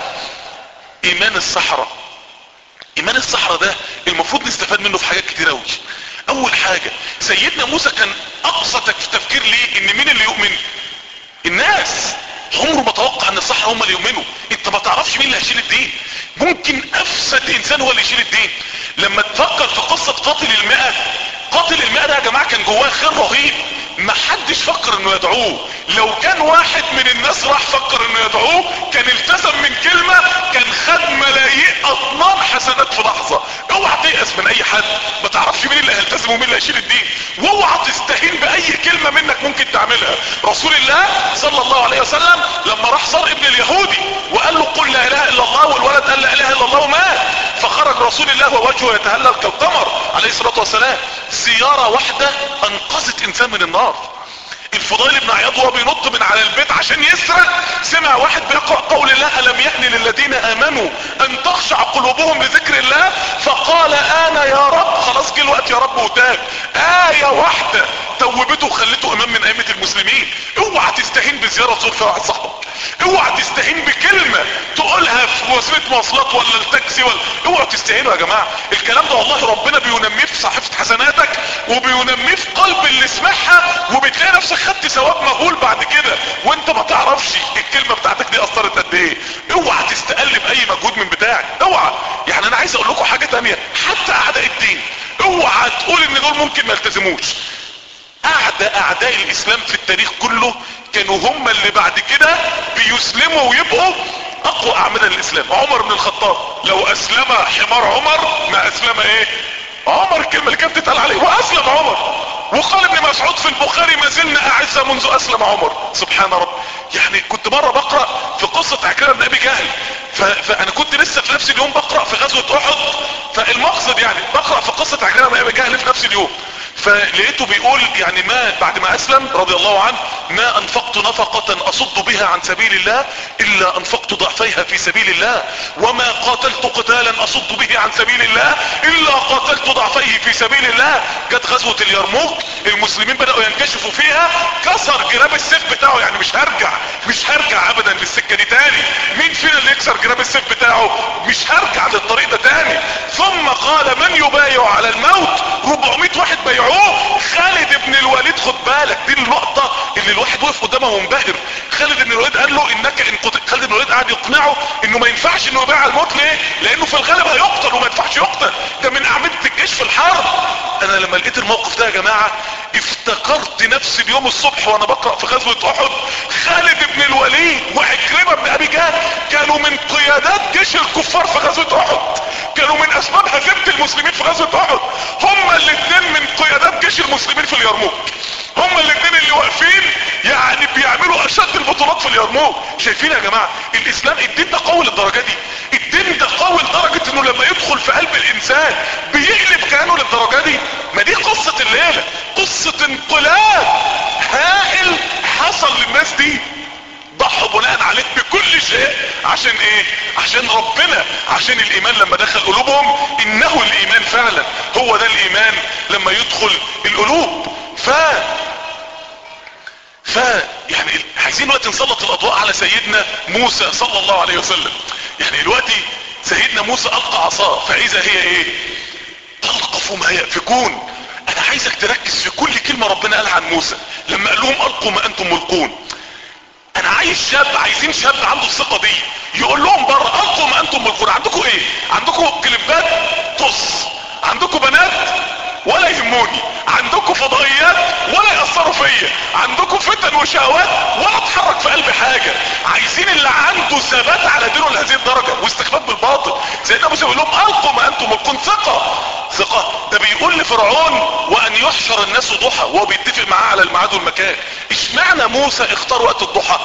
B: ايمان الصحراء ايمان الصحراء ده المفروض نستفاد منه في حاجات كتير اوي اول حاجة سيدنا موسى كان اقصى تفكير ليه ان مين اللي يؤمن الناس عمره ما توقع ان الصحراء هم اللي يؤمنوا انت ما تعرفش مين اللي هيشيل الدين ممكن افسد انسان هو اللي يشيل الدين لما تفكر في قصة قاتل المئة قاتل المئة ده يا جماعة كان جواه خير رهيب ما حدش فكر انه يدعوه لو كان واحد من الناس راح فكر انه يدعوه كان التزم من كلمة كان خد ملايين اطنان حسنات في لحظة اوعى تيأس من اي حد ما تعرفش مين اللي هيلتزم ومين اللي هيشيل الدين واوعى تستهين باي كلمة منك ممكن تعملها رسول الله صلى الله عليه وسلم لما راح زار ابن اليهودي وقال له قل لا اله الا الله والولد قال لا اله الا الله ومات فخرج رسول الله ووجهه يتهلل كالقمر عليه الصلاة والسلام زيارة واحدة انقذت انسان من النار الفضيل بن عياض وهو بينط من على البيت عشان يسرق سمع واحد بيقرأ قول الله ألم يأن للذين آمنوا أن تخشع قلوبهم لذكر الله فقال أنا يا رب خلاص جه الوقت يا رب وتاب آية واحدة توبته وخلته إمام من أئمة المسلمين اوعى تستهين بزيارة زور في واحد صاحبك اوعى تستهين بكلمة تقولها في وسيلة مواصلات ولا التاكسي ولا اوعى تستهينوا يا جماعة الكلام ده والله ربنا بينميه في صحيفة حسناتك وبينميه في قلب اللي سمعها وبتلاقي نفسك خدت ثواب مهول بعد كده وانت ما تعرفش الكلمة بتاعتك دي اثرت قد ايه اوعى تستقلب اي مجهود من بتاعك اوعى يعني انا عايز اقول لكم حاجة تانية حتى اعداء الدين اوعى تقول ان دول ممكن ما يلتزموش اعداء اعداء الاسلام في التاريخ كله كانوا هم اللي بعد كده بيسلموا ويبقوا اقوى اعمدة الاسلام عمر بن الخطاب لو اسلم حمار عمر ما اسلم ايه عمر الكلمة اللي كانت تتقال عليه واسلم عمر وقال ابن مسعود في البخاري ما زلنا اعزة منذ اسلم عمر سبحان رب يعني كنت مرة بقرأ في قصة عكرمة بن ابي جهل فانا كنت لسه في نفس اليوم بقرأ في غزوة احد فالمقصد يعني بقرأ في قصة عكرمة بن ابي جهل في نفس اليوم فلقيته بيقول يعني ما بعد ما اسلم رضي الله عنه ما انفقت نفقة اصد بها عن سبيل الله الا انفقت ضعفيها في سبيل الله وما قاتلت قتالا اصد به عن سبيل الله الا قاتلت ضعفيه في سبيل الله جت غزوة اليرموك المسلمين بدأوا ينكشفوا فيها كسر جراب السيف بتاعه يعني مش هرجع مش هرجع ابدا للسكة دي تاني مين فينا اللي يكسر جراب السيف بتاعه مش هرجع للطريق ده تاني ثم قال من يبايع على الموت 400 واحد بيعوه خالد بن الوليد خد بالك دي النقطة اللي الواحد وقف قدامها منبهر خالد بن الوليد قال له انك ان قتل خالد بن الوليد قاعد يقنعه انه ما ينفعش انه يبايع على الموت ليه لانه في الغالب هيقتل وما ينفعش يقتل ده من اعمدة الجيش في الحرب انا لما لقيت الموقف ده يا جماعة افتكرت نفسي اليوم الصبح وانا بقرأ في غزوة احد خالد بن الوليد وعكرمة بن ابي جهل كانوا من قيادات جيش الكفار في غزوة احد كانوا من اسباب هزيمة المسلمين في غزوة احد هما الاثنين من قيادات جيش المسلمين في اليرموك هما الاثنين اللي واقفين يعني بيعملوا اشد البطولات في اليرموك شايفين يا جماعة الاسلام الدين ده قوي للدرجة دي الدين ده قوي لدرجة انه لما يدخل في قلب الانسان بيقلب كيانه للدرجة دي ما دي قصة الليلة قصة انقلاب هائل حصل للناس دي ضحوا بناء عليه بكل شيء عشان ايه عشان ربنا عشان الايمان لما دخل قلوبهم انه الايمان فعلا هو ده الايمان لما يدخل القلوب ف ف يعني عايزين وقت نسلط الاضواء على سيدنا موسى صلى الله عليه وسلم يعني دلوقتي سيدنا موسى القى عصاه فاذا هي ايه تلقف ما يأفكون انا عايزك تركز في كل كلمة ربنا قالها عن موسى لما قال لهم القوا ما انتم ملقون انا عايز شاب عايزين شاب عنده الثقة دي يقول لهم بره القوا ما انتم ملقون عندكم ايه عندكم كليبات طص عندكم بنات ولا يهموني عندكم فضائيات ولا يأثروا فيا عندكم فتن وشهوات ولا اتحرك في قلبي حاجة عايزين اللي عنده ثبات على دينه لهذه الدرجة واستخفاف بالباطل سيدنا موسى بيقول لهم القوا ما انتم ملقون ثقة ثقة ده بيقول لفرعون وان يحشر الناس ضحى وهو بيتفق معاه على الميعاد والمكان اشمعنى موسى اختار وقت الضحى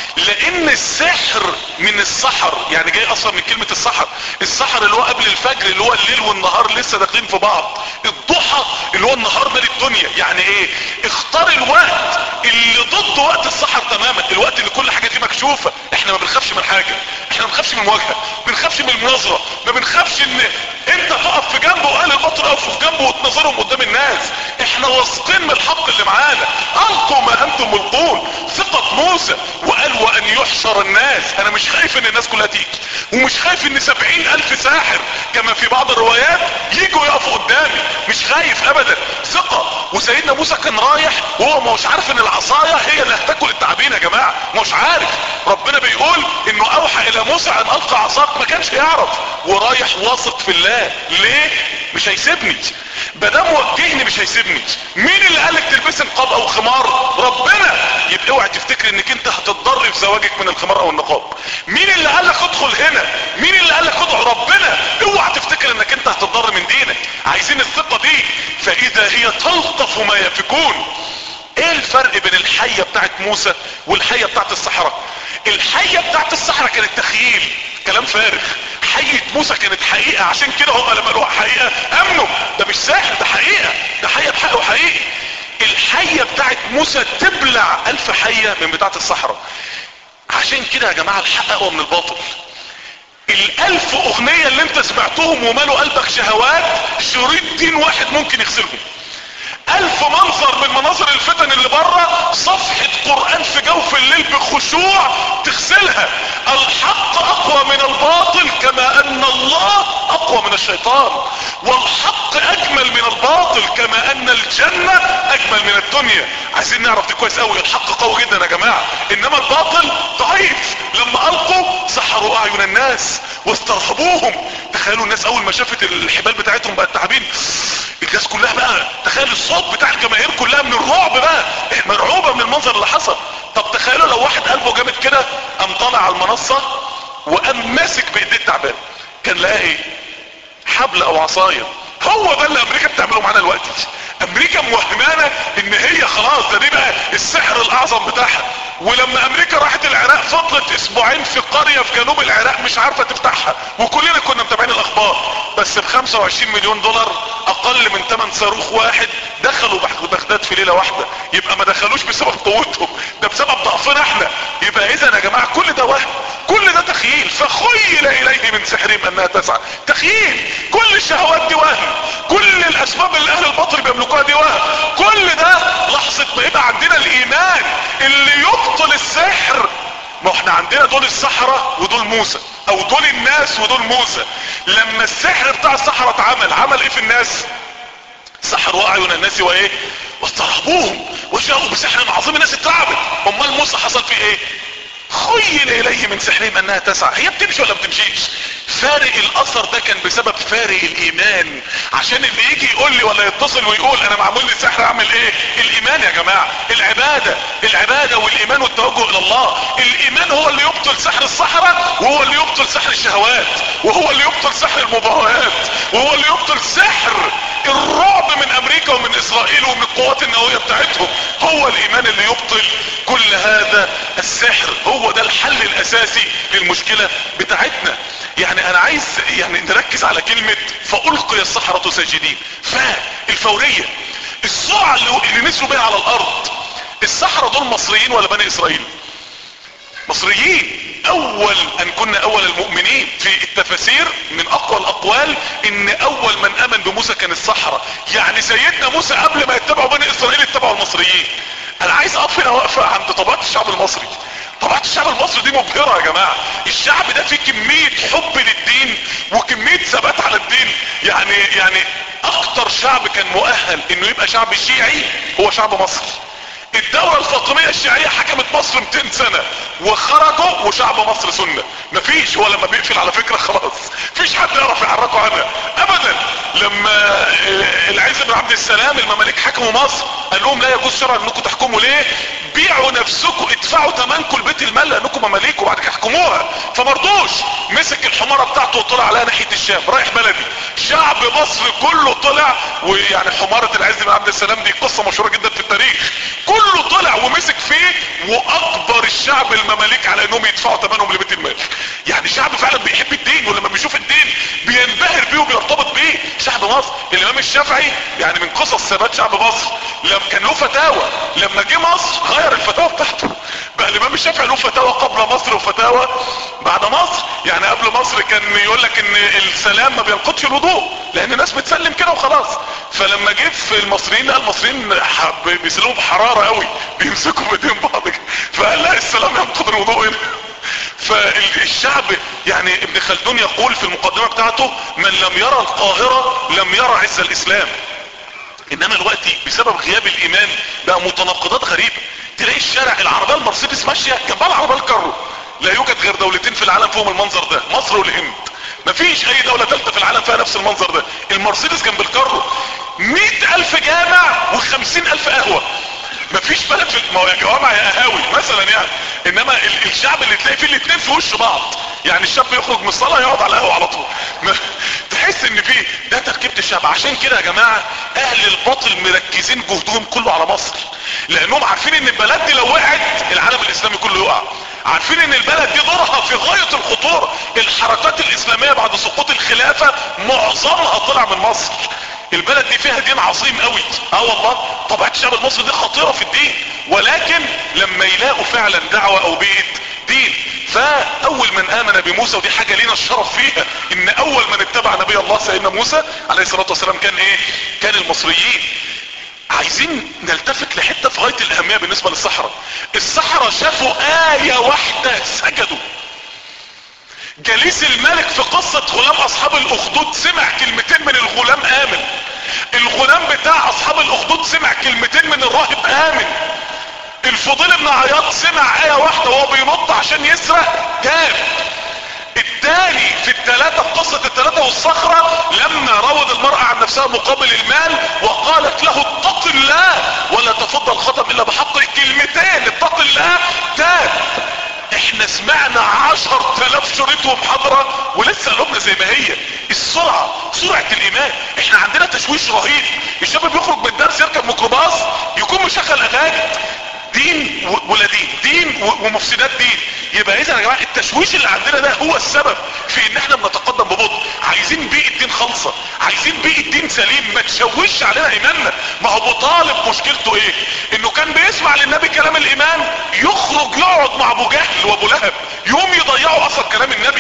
B: لان السحر من السحر يعني جاي اصلا من كلمة السحر السحر اللي هو قبل الفجر اللي هو الليل والنهار لسه داخلين في بعض الضحى اللي هو النهار مال الدنيا يعني ايه اختار الوقت اللي ضد وقت السحر تماما الوقت اللي كل حاجة فيه مكشوفة احنا ما بنخافش من حاجة احنا ما بنخافش من المواجهة ما بنخافش من المناظرة ما بنخافش ان انت تقف في جنبه واهل الباطل يقفوا في جنبه وتناظرهم قدام الناس احنا واثقين من الحق اللي معانا القوا ما انتم ملقون ثقة موسى وقال وان يحشر الناس انا مش خايف ان الناس كلها تيجي ومش خايف ان سبعين الف ساحر كما في بعض الروايات يجوا يقفوا قدامي مش خايف ابدا ثقة وسيدنا موسى كان رايح وهو ما هوش عارف ان العصاية هي اللي هتاكل التعابين يا جماعة مش عارف ربنا بيقول انه اوحى الى موسى ان القى عصاك ما كانش يعرف ورايح واثق في الله ليه مش هيسيبني مادام وجهني مش هيسيبني مين اللي قالك تلبسي نقاب او خمار ربنا يبقى اوعي تفتكر انك انت هتتضر في زواجك من الخمار او النقاب مين اللي قالك ادخل هنا مين اللي قالك ادعو ربنا اوعى تفتكر انك انت هتتضر من دينك عايزين الثقة دي فاذا هي تلطف ما يفكون ايه الفرق بين الحية بتاعت موسى والحية بتاعت الصحراء الحية بتاعت الصحراء كانت تخيل كلام فارغ حية موسى كانت حقيقة عشان كده هم لما قالوا حقيقة امنوا ده مش ساحر ده حقيقة ده حية بحقه حقيقي الحية بتاعت موسى تبلع الف حية من بتاعت الصحراء عشان كده يا جماعة الحق اقوى من الباطل الالف اغنية اللي انت سمعتهم ومالوا قلبك شهوات شريط دين واحد ممكن يغسلهم الف منظر من مناظر الفتن اللي بره صفحة قرآن في جوف الليل بخشوع تغسلها الحق اقوى من الباطل كما ان الله اقوى من الشيطان والحق اجمل من الباطل كما ان الجنة اجمل من الدنيا عايزين نعرف دي كويس قوي الحق قوي جدا يا جماعة انما الباطل ضعيف لما القوا سحروا اعين الناس واسترهبوهم تخيلوا الناس اول ما شافت الحبال بتاعتهم بقت تعبين الناس كلها بقى تخيل الصوت بتاع الجماهير كلها من الرعب بقى مرعوبة من المنظر اللي حصل طب تخيلوا لو واحد قلبه جامد كده قام طالع على المنصة وقام ماسك بايديه التعبان كان لقاه ايه حبل او عصاية هو ده اللي امريكا بتعمله معانا دلوقتي امريكا موهمانا ان هي خلاص ده دي بقى السحر الاعظم بتاعها ولما امريكا راحت العراق فضلت اسبوعين في قرية في جنوب العراق مش عارفة تفتحها وكلنا كنا متابعين الاخبار بس ب 25 مليون دولار اقل من 8 صاروخ واحد دخلوا بغداد في ليلة واحدة يبقى ما دخلوش بسبب قوتهم ده بسبب ضعفنا احنا يبقى اذا يا جماعة كل ده وهم كل ده تخيل فخيل اليه من سحرهم انها تسعى تخيل كل الشهوات دي وهم كل الاسباب اللي اهل الباطل بيملكوها دي وهم كل ده لحظة ما يبقى عندنا الايمان اللي يبطل السحر ما احنا عندنا دول السحرة ودول موسى او دول الناس ودول موسى لما السحر بتاع السحرة اتعمل عمل ايه في الناس سحروا اعين الناس وايه واسترهبوهم وجاءوا بسحر عظيم الناس اترعبت امال موسى حصل فيه ايه خيل اليه من سحرهم انها تسعى هي بتمشي ولا بتمشيش فارق الاثر ده كان بسبب فارق الايمان عشان اللي يجي يقول لي ولا يتصل ويقول انا معمول لي سحر اعمل ايه الايمان يا جماعة العبادة العبادة والايمان والتوجه الى الله الايمان هو اللي يبطل سحر الصحراء وهو اللي يبطل سحر الشهوات وهو اللي يبطل سحر المباريات وهو اللي يبطل سحر الرعب من امريكا ومن اسرائيل ومن القوات النووية بتاعتهم هو الايمان اللي يبطل كل هذا السحر هو ده الحل الاساسي للمشكلة بتاعتنا يعني انا عايز يعني نركز على كلمة فالقي السحرة ساجدين فالفورية السرعة اللي, اللي نزلوا بيها على الارض السحرة دول مصريين ولا بني اسرائيل مصريين اول ان كنا اول المؤمنين في التفاسير من اقوى الاقوال ان اول من امن بموسى كان السحرة يعني سيدنا موسى قبل ما يتبعوا بني اسرائيل اتبعوا المصريين انا عايز اقف هنا واقفة عند طبيعة الشعب المصري طبيعة الشعب المصري دي مبهرة يا جماعة الشعب ده فيه كمية حب للدين وكمية ثبات على الدين يعني يعني اكتر شعب كان مؤهل انه يبقى شعب شيعي هو شعب مصر الدولة الفاطمية الشيعية حكمت مصر 200 سنة وخرجوا وشعب مصر سنة مفيش هو لما بيقفل على فكرة خلاص مفيش حد يعرف يحركه عنها ابدا لما العز بن عبد السلام المماليك حكموا مصر قال لهم لا يجوز شرعا انكم تحكموا ليه بيعوا نفسكم ادفعوا ثمنكم لبيت المال لانكم مماليك وبعد كده احكموها فمرضوش مسك الحمارة بتاعته وطلع عليها ناحية الشام رايح بلدي شعب مصر كله طلع ويعني حمارة العز بن عبد السلام دي قصة مشهورة جدا في التاريخ كله طلع ومسك فيه واكبر الشعب المماليك على انهم يدفعوا ثمنهم لبيت المال يعني شعب فعلا بيحب الدين ولما بيشوف الدين بينبهر بيه وبيرتبط بيه شعب مصر الامام الشافعي يعني من قصص ثبات شعب مصر لما كان له فتاوى لما جه مصر غير الفتاوى بتاعته بقى الامام الشافعي له فتاوى قبل مصر وفتاوى بعد مصر يعني قبل مصر كان يقول لك ان السلام ما بينقضش الوضوء لان الناس بتسلم كده وخلاص فلما جه في المصريين لا المصريين بيسلموا بحرارة قوي بيمسكوا بايدين بعض فقال لا السلام ينقض الوضوء هنا فالشعب يعني ابن خلدون يقول في المقدمة بتاعته من لم يرى القاهرة لم يرى عز الاسلام انما الوقت بسبب غياب الايمان بقى متناقضات غريبة تلاقي الشارع العربية المرسيدس ماشية جنبها العربية الكارو لا يوجد غير دولتين في العالم فيهم المنظر ده مصر والهند مفيش اي دولة ثالثة في العالم فيها نفس المنظر ده المرسيدس جنب الكارو مئة الف جامع وخمسين الف قهوة مفيش بلد في ما هو يا جوامع يا قهاوي مثلا يعني انما الشعب اللي تلاقي فيه الاثنين في وش بعض يعني الشاب يخرج من الصلاة يقعد على القهوة على طول تحس ان في ده تركيبة الشعب عشان كده يا جماعة اهل الباطل مركزين جهدهم كله على مصر لانهم عارفين ان البلد دي لو وقعت العالم الاسلامي كله يقع عارفين ان البلد دي دورها في غاية الخطورة الحركات الاسلامية بعد سقوط الخلافة معظمها طلع من مصر البلد دي فيها دين عظيم قوي اه والله طبعا الشعب المصري دي خطيرة في الدين ولكن لما يلاقوا فعلا دعوة او بيت دين فاول من امن بموسى ودي حاجة لينا الشرف فيها ان اول من اتبع نبي الله سيدنا موسى عليه الصلاة والسلام كان ايه كان المصريين عايزين نلتفت لحتة في غاية الاهمية بالنسبة للصحراء الصحراء شافوا اية واحدة سجدوا جليس الملك في قصة غلام اصحاب الاخدود سمع كلمتين من الغلام امن الغلام بتاع اصحاب الاخدود سمع كلمتين من الراهب امن الفضيل بن عياط سمع ايه واحدة وهو بينط عشان يسرق تاب التاني في التلاتة في قصة التلاتة والصخرة لما روض المرأة عن نفسها مقابل المال وقالت له اتق الله ولا تفض الخطب الا بحق كلمتين اتق الله تاب احنا سمعنا عشر تلاف شريط ومحاضرة ولسه قلوبنا زي ما هي السرعة سرعة الايمان احنا عندنا تشويش رهيب الشاب بيخرج من الدرس يركب ميكروباص يكون مشغل اغاني دين و- ولا دين دين و- ومفسدات دين يبقى اذا يا جماعه التشويش اللي عندنا ده هو السبب في ان احنا بنتقدم ببطء عايزين بيئه دين خالصه عايزين بيئه دين سليم ما تشوش علينا ايماننا ما هو ابو طالب مشكلته ايه انه كان بيسمع للنبي كلام الايمان يخرج يقعد مع ابو جهل وابو لهب يوم يضيعوا اثر كلام النبي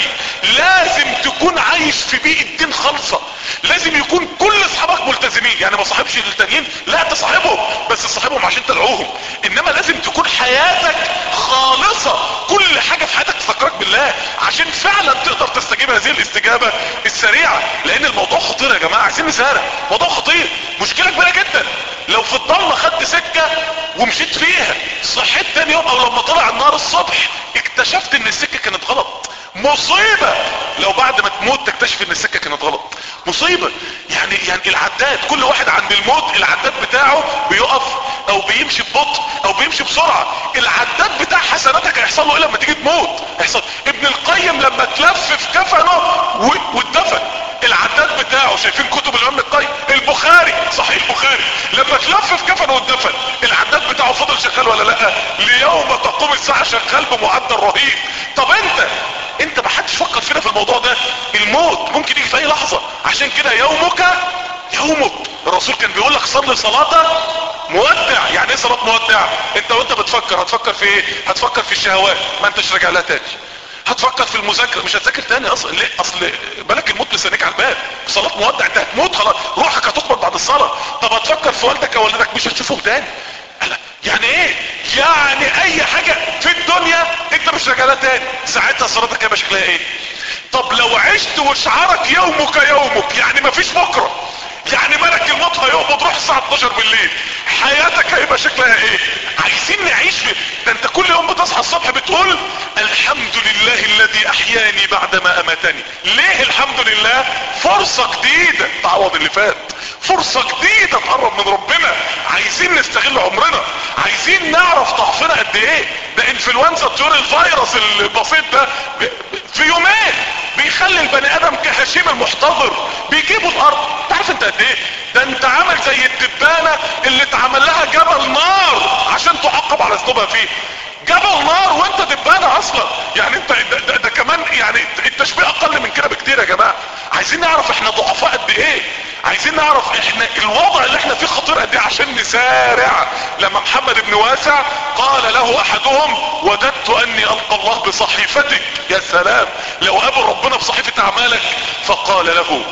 B: لازم تكون عايش في بيئه دين خالصه لازم يكون كل اصحابك ملتزمين يعني ما صاحبش التانيين لا تصاحبهم بس تصاحبهم عشان تدعوهم انما لازم تكون حياتك خالصة كل حاجة في حياتك تفكرك بالله عشان فعلا تقدر تستجيب هذه الاستجابة السريعة لان الموضوع خطير يا جماعة عايزين نسارع موضوع خطير مشكلة كبيرة جدا لو في الضلمة خدت سكة ومشيت فيها صحيت تاني يوم او لما طلع النهار الصبح اكتشفت ان السكة كانت غلط مصيبة لو بعد ما تموت تكتشف ان السكة كانت غلط مصيبة يعني يعني العداد كل واحد عند الموت العداد بتاعه بيقف او بيمشي ببطء او بيمشي بسرعة العداد بتاع حسناتك هيحصل له ايه لما تيجي تموت هيحصل ابن القيم لما تلف في كفنه و- واتدفن العداد بتاعه شايفين كتب الامام القيم البخاري صحيح البخاري لما تلف في كفنه واتدفن العداد بتاعه فضل شغال ولا لا ليوم تقوم الساعة شغال بمعدل رهيب طب انت انت ما حدش فكر فينا في الموضوع ده الموت ممكن يجي في اي لحظة عشان كده يومك يومك الرسول كان بيقول لك صلي صلاة مودع يعني ايه صلاة مودع انت وانت بتفكر هتفكر في ايه هتفكر في الشهوات ما انتش راجع لها تاني هتفكر في المذاكرة مش هتذاكر تاني اصلا ليه اصل بالك الموت لسانك على الباب صلاة مودع انت هتموت خلاص روحك هتقبض بعد الصلاة طب هتفكر في والدك او والدك مش هتشوفهم تاني قال يعني ايه يعني اي حاجة في الدنيا انت مش راجع لها تاني ساعتها صلاتك هيبقى شكلها ايه طب لو عشت وشعرك يومك يومك يعني مفيش بكره يعني ملك الموت هيقبض روح الساعة 12 بالليل حياتك هيبقى شكلها ايه عايزين نعيش في ده انت كل يوم بتصحى الصبح بتقول الحمد لله الذي احياني بعدما اماتني ليه الحمد لله فرصة جديدة تعوض اللي فات فرصة جديدة تقرب من ربنا عايزين نستغل عمرنا عايزين نعرف ضعفنا قد ايه ده انفلونزا الطيور الفيروس البسيط ده ب- ب- في يومين بيخلي البني ادم كهشيم المحتضر بيجيبوا الارض تعرف انت قد ايه ده انت عامل زي الدبانة اللي اتعمل لها جبل نار عشان تعاقب على ذنوبها فيه جبل نار وانت دبانة اصلا يعني انت ده, ده, ده كمان يعني التشبيه اقل من كده بكتير يا جماعة عايزين نعرف احنا ضعفاء قد ايه عايزين نعرف احنا الوضع اللي احنا فيه خطير قد ايه عشان نسارع لما محمد بن واسع قال له احدهم وددت اني القى الله بصحيفتك يا سلام لو قابل ربنا بصحيفة اعمالك فقال له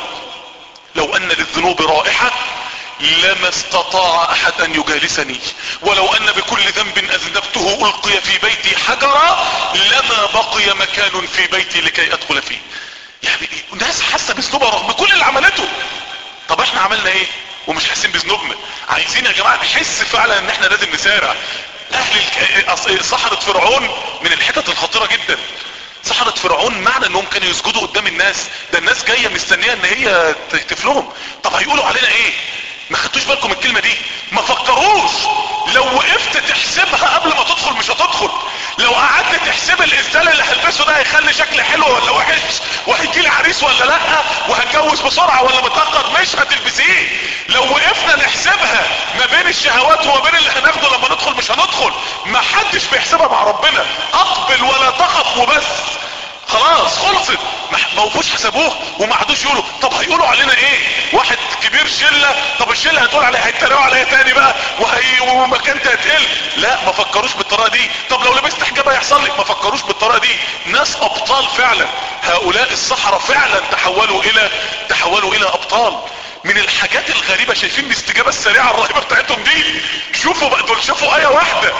B: لو ان للذنوب رائحة لما استطاع احد ان يجالسني ولو ان بكل ذنب اذنبته القي في بيتي حجرا لما بقي مكان في بيتي لكي ادخل فيه يعني ناس حاسه بذنوبها رغم كل اللي عملته طب احنا عملنا ايه ومش حاسين بذنوبنا عايزين يا جماعه نحس فعلا ان احنا لازم نسارع اهل الك... أص- سحرة فرعون من الحتت الخطيره جدا سحرة فرعون معنى انهم كانوا يسجدوا قدام الناس ده الناس جايه مستنيه ان هي تهتف لهم طب هيقولوا علينا ايه ما خدتوش بالكم من الكلمه دي ما فكروش لو وقفت تحسبها قبل ما تدخل مش هتدخل لو قعدت تحسب الازدال اللي هلبسه ده هيخلي شكلي حلو ولا وحش وهيجي لي عريس ولا لا وهتجوز بسرعه ولا متاخر مش هتلبسيه لو وقفنا نحسبها ما بين الشهوات وما بين اللي هناخده لما ندخل مش هندخل ما حدش بيحسبها مع ربنا اقبل ولا تخف وبس خلاص خلصت ما ما وقفوش حسبوه وما عادوش يقولوا طب هيقولوا علينا ايه واحد كبير شله طب الشله هتقول عليها هيتريقوا عليا تاني بقى وهي ومكانتي هتقل لا ما فكروش بالطريقه دي طب لو لبست حجاب هيحصل لي ما فكروش بالطريقه دي ناس ابطال فعلا هؤلاء السحرة فعلا تحولوا الى تحولوا الى ابطال من الحاجات الغريبة شايفين الاستجابة السريعة الرهيبة بتاعتهم دي شوفوا بقى دول شافوا ايه واحدة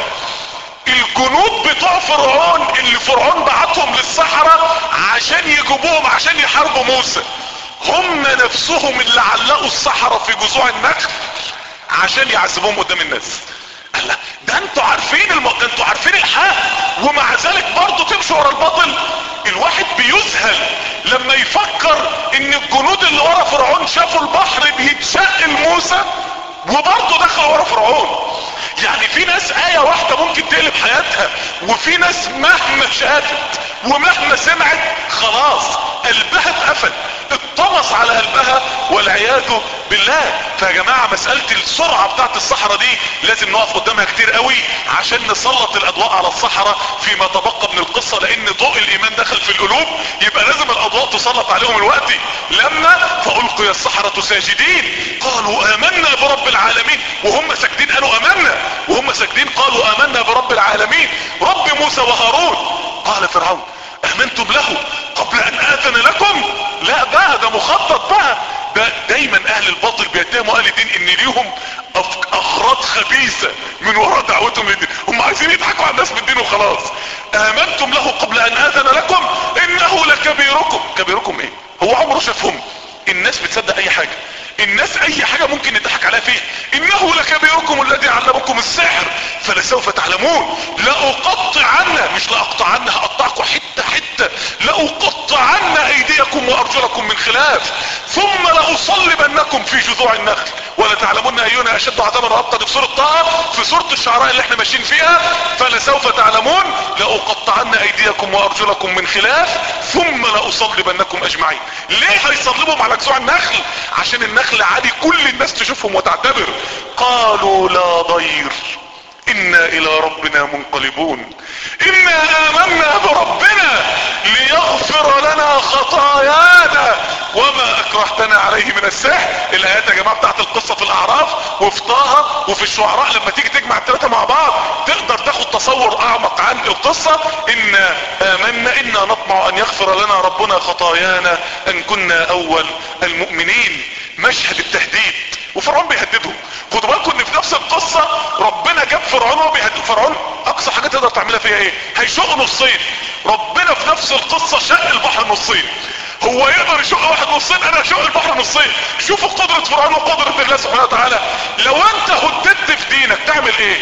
B: الجنود بتوع فرعون اللي فرعون بعتهم للصحراء عشان يجيبوهم عشان يحاربوا موسى هم نفسهم اللي علقوا الصحراء في جذوع النخل عشان يعذبوهم قدام الناس قال لا ده انتوا عارفين الم... ده انتوا عارفين الحق ومع ذلك برضه تمشوا ورا الباطل الواحد بيذهل لما يفكر ان الجنود اللي ورا فرعون شافوا البحر بيتشق لموسى وبرضه دخلوا ورا فرعون يعني في ناس آية واحدة ممكن تقلب حياتها وفي ناس مهما شافت ومهما سمعت خلاص قلبها اتقفل اتطمس على قلبها والعياذ بالله فيا جماعة مسألة السرعة بتاعت الصحراء دي لازم نقف قدامها كتير قوي عشان نسلط الاضواء على الصحراء فيما تبقى من القصة لان ضوء الايمان دخل في القلوب يبقى لازم الاضواء تسلط عليهم الوقت لما فالقي السحرة ساجدين قالوا امنا برب العالمين وهم ساجدين قالوا امنا وهم ساجدين قالوا امنا برب العالمين رب موسى وهارون قال فرعون امنتم له قبل ان اذن لكم لا بقى ده مخطط بقى ده دايما اهل الباطل بيتهموا اهل الدين ان ليهم اغراض خبيثة من وراء دعوتهم للدين هم عايزين يضحكوا على الناس بالدين وخلاص امنتم له قبل ان اذن لكم انه لكبيركم كبيركم ايه هو عمره شافهم الناس بتصدق اي حاجة الناس اي حاجة ممكن يضحك عليها فيه انه لكبيركم الذي علمكم السحر فلسوف تعلمون لاقطعن مش لاقطعن هقطعكم حتة حتة لاقطعن ايديكم وارجلكم من خلاف ثم لاصلبنكم في جذوع النخل ولا تعلمون اينا اشد عذابا رابطة في سورة طه في سورة الشعراء اللي احنا ماشيين فيها فلسوف تعلمون لاقطعن ايديكم وارجلكم من خلاف ثم لاصلبنكم اجمعين ليه هيصلبهم على جذوع النخل عشان النخل عادي كل الناس تشوفهم وتعتبر قالوا لا ضير انا الى ربنا منقلبون انا امنا بربنا ليغفر لنا خطايانا وما اكرهتنا عليه من السحر الايات يا جماعه بتاعت القصه في الاعراف وفي طه وفي الشعراء لما تيجي تجمع الثلاثه مع بعض تقدر تاخد تصور اعمق عن القصه انا امنا انا نطمع ان يغفر لنا ربنا خطايانا ان كنا اول المؤمنين مشهد التهديد وفرعون بيهددهم خدوا بالكم ان في نفس القصة ربنا جاب فرعون وهو بيهدد فرعون اقصى حاجة تقدر تعملها فيها ايه هيشق نصين ربنا في نفس القصة شق البحر نصين هو يقدر يشق واحد نصين انا اشق البحر نصين شوفوا قدرة فرعون وقدرة الله سبحانه وتعالى لو انت هددت في دينك تعمل ايه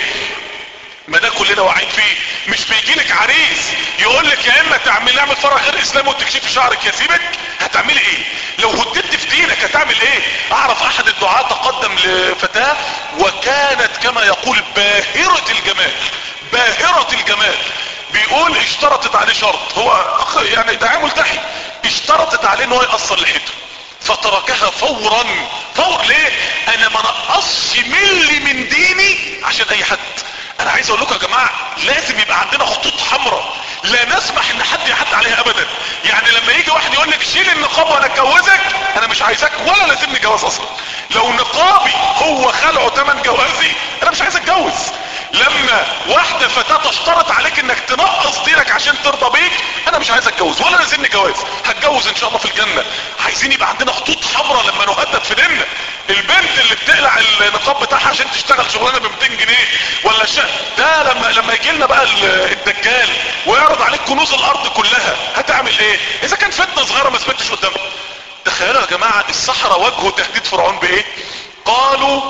B: ما ده كلنا واعيين فيه مش بيجي لك عريس يقول لك يا اما تعمل نعمل فرع غير اسلامي وتكشفي شعرك يسيبك هتعملي ايه لو هددت في دينك هتعمل ايه اعرف احد الدعاة تقدم لفتاة وكانت كما يقول باهرة الجمال باهرة الجمال بيقول اشترطت عليه شرط هو اخ يعني دعاء ملتحي اشترطت عليه ان هو يقصر لحيته فتركها فورا فور ليه انا ما نقصش ملي من ديني عشان اي حد انا عايز اقول لكم يا جماعة لازم يبقى عندنا خطوط حمراء لا نسمح ان حد يحد عليها ابدا يعني لما يجي واحد يقول لك شيل النقاب وانا اتجوزك انا مش عايزك ولا لازمني جواز اصلا لو نقابي هو خلعه تمن جوازي انا مش عايز اتجوز لما واحدة فتاة تشترط عليك انك تنقص دينك عشان ترضى بيك انا مش عايز اتجوز ولا لازمني جواز هتجوز ان شاء الله في الجنة عايزين يبقى عندنا خطوط حمراء لما نهدد في ديننا البنت اللي بتقلع النقاب بتاعها عشان تشتغل شغلانه ب 200 جنيه ولا شيء ده لما لما يجي لنا بقى الدجال ويعرض عليك كنوز الارض كلها هتعمل ايه اذا كان فتنه صغيره ما ثبتش قدامك تخيلوا يا جماعه الصحراء واجهوا تهديد فرعون بايه قالوا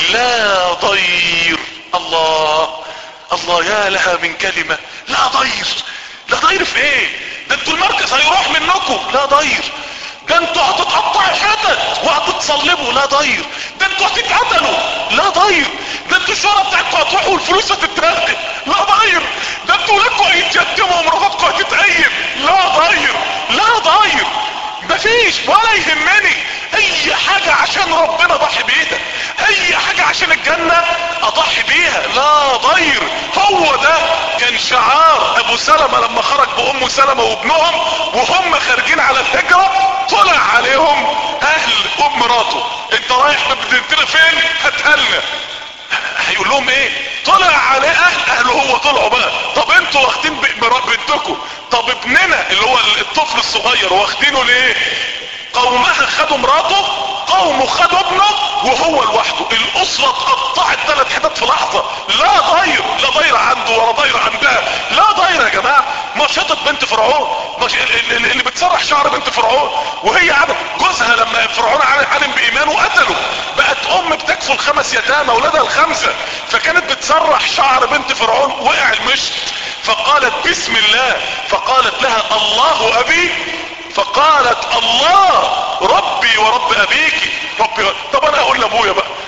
B: لا ضير الله الله يا لها من كلمة لا ضير لا ضير في ايه ده انتوا المركز هيروح منكم لا ضير ده انتوا هتتقطعوا حتت وهتتصلبوا لا ضير ده انتوا هتتقتلوا لا ضير ده انتوا الشهرة بتاعتكم هتروحوا والفلوس هتتاخد لا ضير ده انتوا ولادكم هيتيتموا ومراتاتكم هتتأيم لا ضير لا ضير مفيش ولا يهمني اي حاجة عشان ربنا ضحي بيها اي حاجة عشان الجنة اضحي بيها لا ضير هو ده كان شعار ابو سلمة لما خرج بام سلمة وابنهم وهم خارجين على الهجرة طلع عليهم اهل ام مراته انت رايح بنتنا فين هتهلنا هيقول لهم ايه طلع عليه اهل اهله هو طلعوا بقى طب انتوا واخدين بنتكم طب ابننا اللي هو الطفل الصغير واخدينه ليه قومها خدوا مراته قومه خدوا ابنه وهو لوحده الاسرة اتقطعت ثلاث حتت في لحظة لا ضير لا ضير عنده ولا ضير عندها لا ضير يا جماعة مشطت بنت فرعون مش... اللي بتسرح شعر بنت فرعون وهي عدم جوزها لما فرعون علم بايمانه قتله بقت ام بتكفل خمس يتامى اولادها الخمسة فكانت بتسرح شعر بنت فرعون وقع المشط فقالت بسم الله فقالت لها الله ابي فقالت الله ربي ورب ابيك ربي طب انا اقول لابويا بقى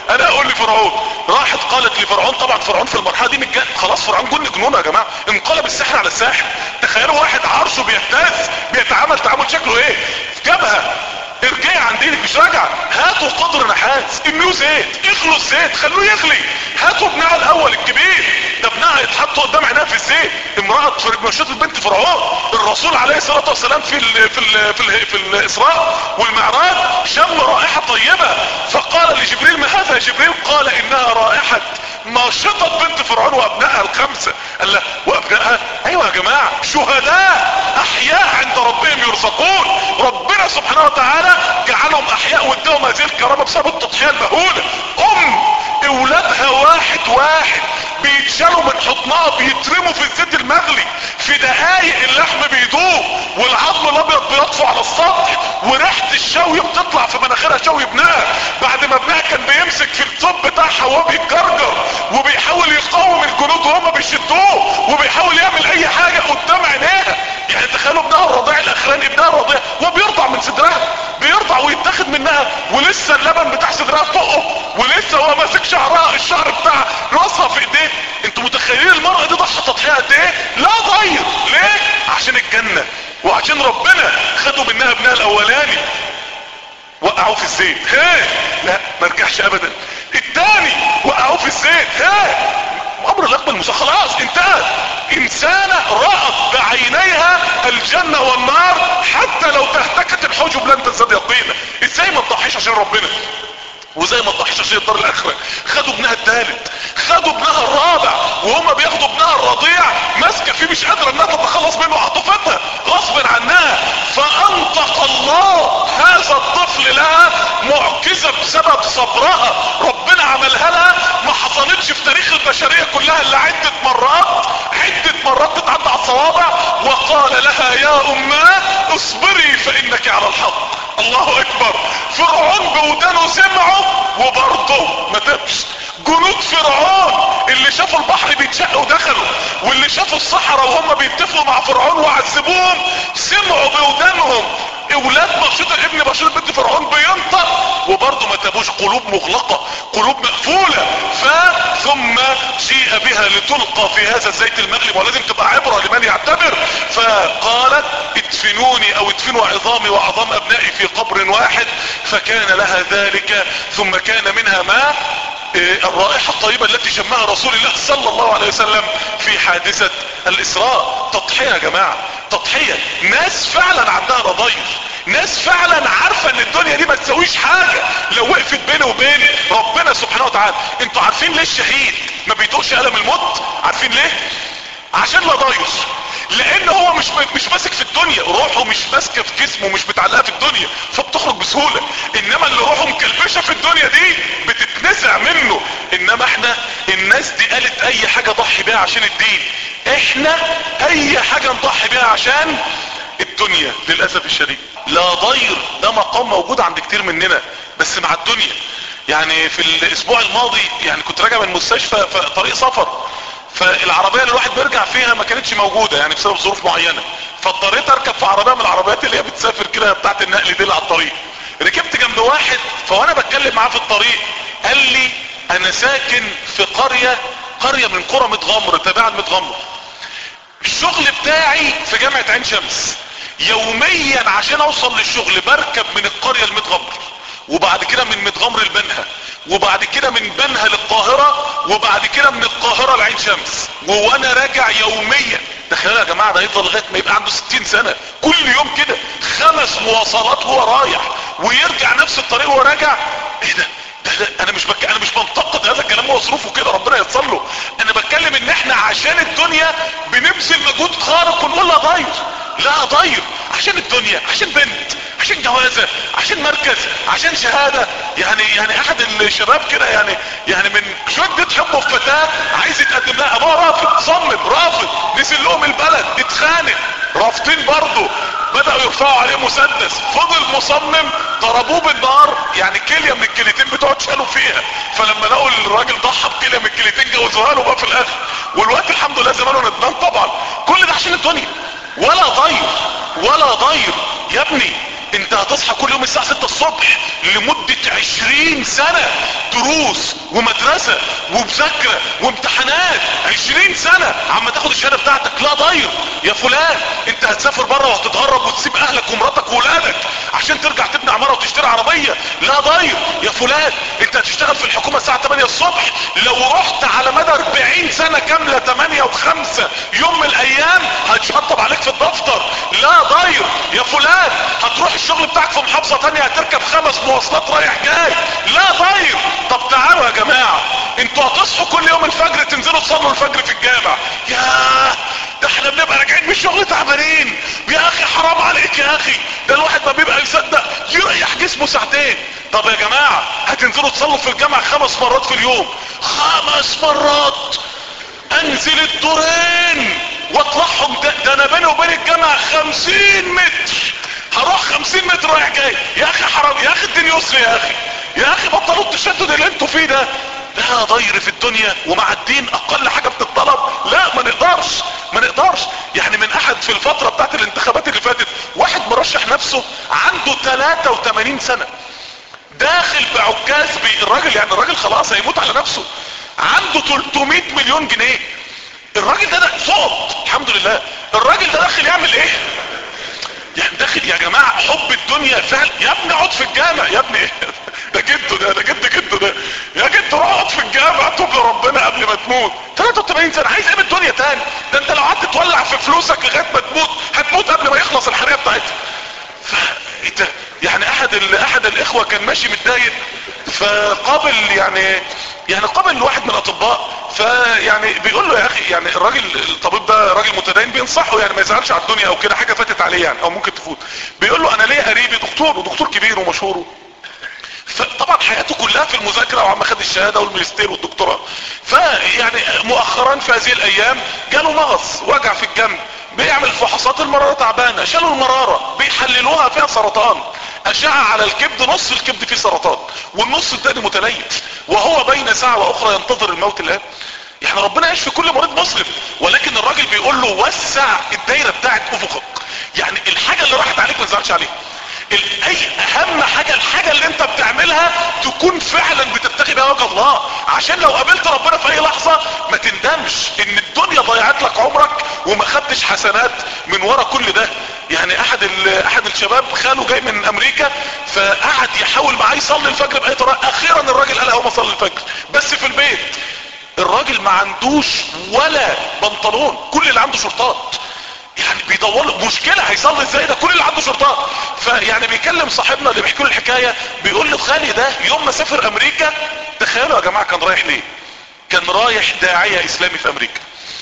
B: انا اقول لفرعون راحت قالت لفرعون طبعا فرعون في المرحله دي متجن خلاص فرعون جن جنون يا جماعه انقلب السحر على الساحر تخيلوا واحد عرشه بيهتز بيتعامل تعامل شكله ايه جابها ارجعي عن دينك مش راجعه هاتوا قدر نحاس املوا زيت اغلوا الزيت خلوه يغلي هاتوا ابنها الاول الكبير ده ابنها يتحط قدام عينها في الزيت امراه مشيت بنت فرعون الرسول عليه الصلاه والسلام في ال في ال في ال في الاسراء والمعراج شم رائحه طيبه فقال لجبريل ما هذا يا جبريل قال انها رائحه ناشطة بنت فرعون وابنائها الخمسة قال له وابنائها ايوه يا جماعة شهداء احياء عند ربهم يرزقون ربنا سبحانه وتعالى جعلهم احياء واداهم هذه الكرامة بسبب التضحية المهولة ام اولادها واحد واحد بيتشالوا من حضنها بيترموا في الزيت المغلي في دقايق اللحم بيدوب والعظم الابيض بيطفو على السطح وريحة الشوي بتطلع في مناخيرها شوي ابنها بعد ما ابنها كان بيمسك في الثوب بتاعها وهو بيتجرجر وبيحاول يقاوم الجنود وهم بيشدوه وبيحاول يعمل اي حاجة قدام عينيها يعني تخيلوا ابنها الرضيع الاخراني ابنها الرضيع وبيرضع من صدرها بيرضع ويتاخد منها ولسه اللبن بتاع صدرها في بقه ولسه هو ماسك شعرها الشعر بتاع راسها في ايديه انتوا متخيلين المرأة دي ضحت تضحية قد ايه لا ضير ليه عشان الجنة وعشان ربنا خدوا منها ابنها الاولاني وقعوه في الزيت ها لا ما رجعش ابدا الثاني وقعوه في الزيت ها امر الاقبل المسا خلاص انتهت انسانة رأت بعينيها الجنة والنار حتى لو تهتكت الحجب لن تزداد يقينا ازاي ما تضحيش عشان ربنا وزي ما تضحيش عشان الدار الاخرة خدوا ابنها الثالث خدوا ابنها الرابع وهما بياخدوا ابنها الرضيع ماسكه فيه مش قادره انها تتخلص منه عاطفتها غصب عنها فانطق الله هذا الطفل لها معجزه بسبب صبرها ربنا عملها لها ما حصلتش في تاريخ البشريه كلها الا عده مرات عده مرات تتعدى على الصوابع وقال لها يا اماه اصبري فانك على الحق الله اكبر فرعون بودانه سمعه وبرضه ما تبش جنود فرعون اللي شافوا البحر بيتشق ودخلوا واللي شافوا الصحراء وهم بيتفقوا مع فرعون وعذبوهم سمعوا بودانهم اولاد بشيط ابن بشيط بنت فرعون بينطق وبرضه ما تابوش قلوب مغلقة قلوب مقفولة ف ثم جيء بها لتلقى في هذا الزيت المغلي ولازم تبقى عبرة لمن يعتبر فقالت ادفنوني او ادفنوا عظامي وعظام ابنائي في قبر واحد فكان لها ذلك ثم كان منها ما الرائحة الطيبة التي شمها رسول الله صلى الله عليه وسلم في حادثة الاسراء تضحية يا جماعة تضحية ناس فعلا عندها رضاير ناس فعلا عارفة ان الدنيا دي ما تسويش حاجة لو وقفت بينه وبين ربنا سبحانه وتعالى انتوا عارفين ليه الشهيد ما بيدوقش الم الموت عارفين ليه عشان لا ضاير لان هو مش مش ماسك في الدنيا روحه مش ماسكه في جسمه مش متعلقه في الدنيا فبتخرج بسهوله انما اللي روحه مكلبشه في الدنيا دي بتتنزع منه انما احنا الناس دي قالت اي حاجه ضحي بيها عشان الدين احنا اي حاجه نضحي بيها عشان الدنيا للاسف الشديد لا ضير ده مقام موجود عند كتير مننا بس مع الدنيا يعني في الاسبوع الماضي يعني كنت راجع من المستشفى في طريق سفر فالعربية اللي الواحد بيرجع فيها ما كانتش موجودة يعني بسبب ظروف معينة فاضطريت اركب في عربية من العربيات اللي هي بتسافر كده بتاعت النقل دي على الطريق ركبت جنب واحد فوانا بتكلم معاه في الطريق قال لي انا ساكن في قرية قرية من قرى متغمر تابعة لمتغمر الشغل بتاعي في جامعة عين شمس يوميا عشان اوصل للشغل بركب من القرية المتغمر وبعد كده من متغمر لبنها وبعد كده من بنها للقاهرة وبعد كده من القاهرة لعين شمس وانا راجع يوميا تخيلوا يا جماعة ده هيفضل لغاية ما يبقى عنده 60 سنة كل يوم كده خمس مواصلات وهو رايح ويرجع نفس الطريق وهو راجع ايه ده ده, ده انا مش بك... انا مش بنتقد هذا الكلام وصروفه كده ربنا ييسر له انا بتكلم ان احنا عشان الدنيا بنبذل مجهود خارق ونقول لا ضير لا ضير عشان الدنيا عشان بنت عشان جوازة عشان مركز عشان شهادة يعني يعني احد الشباب كده يعني يعني من شدة حبه في فتاة عايز يتقدم لها ابوها رافض صمم رافض نزل لهم البلد اتخانق رافضين برضه بدأوا يرفعوا عليه مسدس فضل مصمم ضربوه بالنار يعني كلية من الكليتين بتوع شالوا فيها فلما لقوا الراجل ضحى بكلية من الكليتين جوزوها له بقى في الاخر والوقت الحمد لله زمانه ندمان طبعا كل ده عشان الدنيا ولا ضير ولا ضير يا ابني انت هتصحى كل يوم الساعة 6 الصبح لمدة 20 سنة دروس ومدرسة ومذاكرة وامتحانات 20 سنة عما تاخد الشهادة بتاعتك لا ضير يا فلان انت هتسافر بره وهتتغرب وتسيب اهلك ومراتك وولادك عشان ترجع تبني عمارة وتشتري عربية لا ضير يا فلان انت هتشتغل في الحكومة الساعة 8 الصبح لو رحت على مدى 40 سنة كاملة 8 و5 يوم من الايام هتشطب عليك في الدفتر لا ضير يا فلان هتروح الشغل بتاعك في محافظة تانية هتركب خمس مواصلات رايح جاي لا ضير طب تعالوا يا جماعة انتوا هتصحوا كل يوم الفجر تنزلوا تصلوا الفجر في الجامع يا ده احنا بنبقى راجعين من الشغل تعبانين يا اخي حرام عليك يا اخي ده الواحد ما بيبقى يصدق يريح جسمه ساعتين طب يا جماعة هتنزلوا تصلوا في الجامع خمس مرات في اليوم خمس مرات انزل الدورين واطلعهم ده, ده انا بيني وبين الجامع خمسين متر هروح خمسين متر رايح جاي يا اخي حرام يا اخي الدنيا يسر يا اخي يا اخي بطلوا التشدد اللي انتوا فيه ده لا ضير في الدنيا ومع الدين اقل حاجة بتطلب لا ما نقدرش ما نقدرش يعني من احد في الفترة بتاعت الانتخابات اللي فاتت واحد مرشح نفسه عنده 83 سنة داخل بعكاز بي الراجل يعني الراجل خلاص هيموت على نفسه عنده 300 مليون جنيه الراجل ده, ده صوت الحمد لله الراجل ده داخل يعمل ايه يعني داخل يا جماعة حب الدنيا فعلا يا ابني اقعد في الجامع يا ابني ده جده ده ده جد جده ده يا جد روح اقعد في الجامع توب لربنا قبل ما تموت 83 سنة عايز ايه من الدنيا تاني ده انت لو قعدت تولع في فلوسك لغاية ما تموت هتموت قبل ما يخلص الحرية بتاعتها فانت يعني احد ال... احد الاخوة كان ماشي متضايق فقابل يعني يعني قابل واحد من الاطباء فيعني بيقول له يا اخي يعني الراجل الطبيب ده راجل متدين بينصحه يعني ما يزعلش على الدنيا او كده حاجه فاتت عليه يعني او ممكن تفوت بيقول له انا ليا قريبي دكتور ودكتور كبير ومشهور فطبعا حياته كلها في المذاكره وعم خد الشهاده والماجستير والدكتوراه فيعني مؤخرا في هذه الايام جاله مغص وجع في الجنب بيعمل فحوصات المرارة تعبانة شالوا المرارة بيحللوها فيها سرطان اشعة على الكبد نص الكبد فيه سرطان والنص التاني متليف وهو بين ساعة واخرى ينتظر الموت الان يعني ربنا يشفي كل مريض مسلم ولكن الراجل بيقول له وسع الدايرة بتاعت افقك يعني الحاجة اللي راحت عليك ما تزعلش عليها اي اهم حاجة الحاجة اللي انت بتعملها تكون فعلا بتبتغي بها وجه الله عشان لو قابلت ربنا في اي لحظة ما تندمش ان الدنيا ضيعت لك عمرك وما خدتش حسنات من ورا كل ده يعني احد احد الشباب خاله جاي من امريكا فقعد يحاول معاه يصلي الفجر باي طريقه اخيرا الراجل قال اهو اصلي الفجر بس في البيت الراجل ما عندوش ولا بنطلون كل اللي عنده شرطات يعني بيدور مشكلة هيصلي ازاي ده كل اللي عنده شرطات فيعني بيكلم صاحبنا اللي بيحكي له الحكاية بيقول له خالي ده يوم ما سافر امريكا تخيلوا يا جماعة كان رايح ليه كان رايح داعية اسلامي في امريكا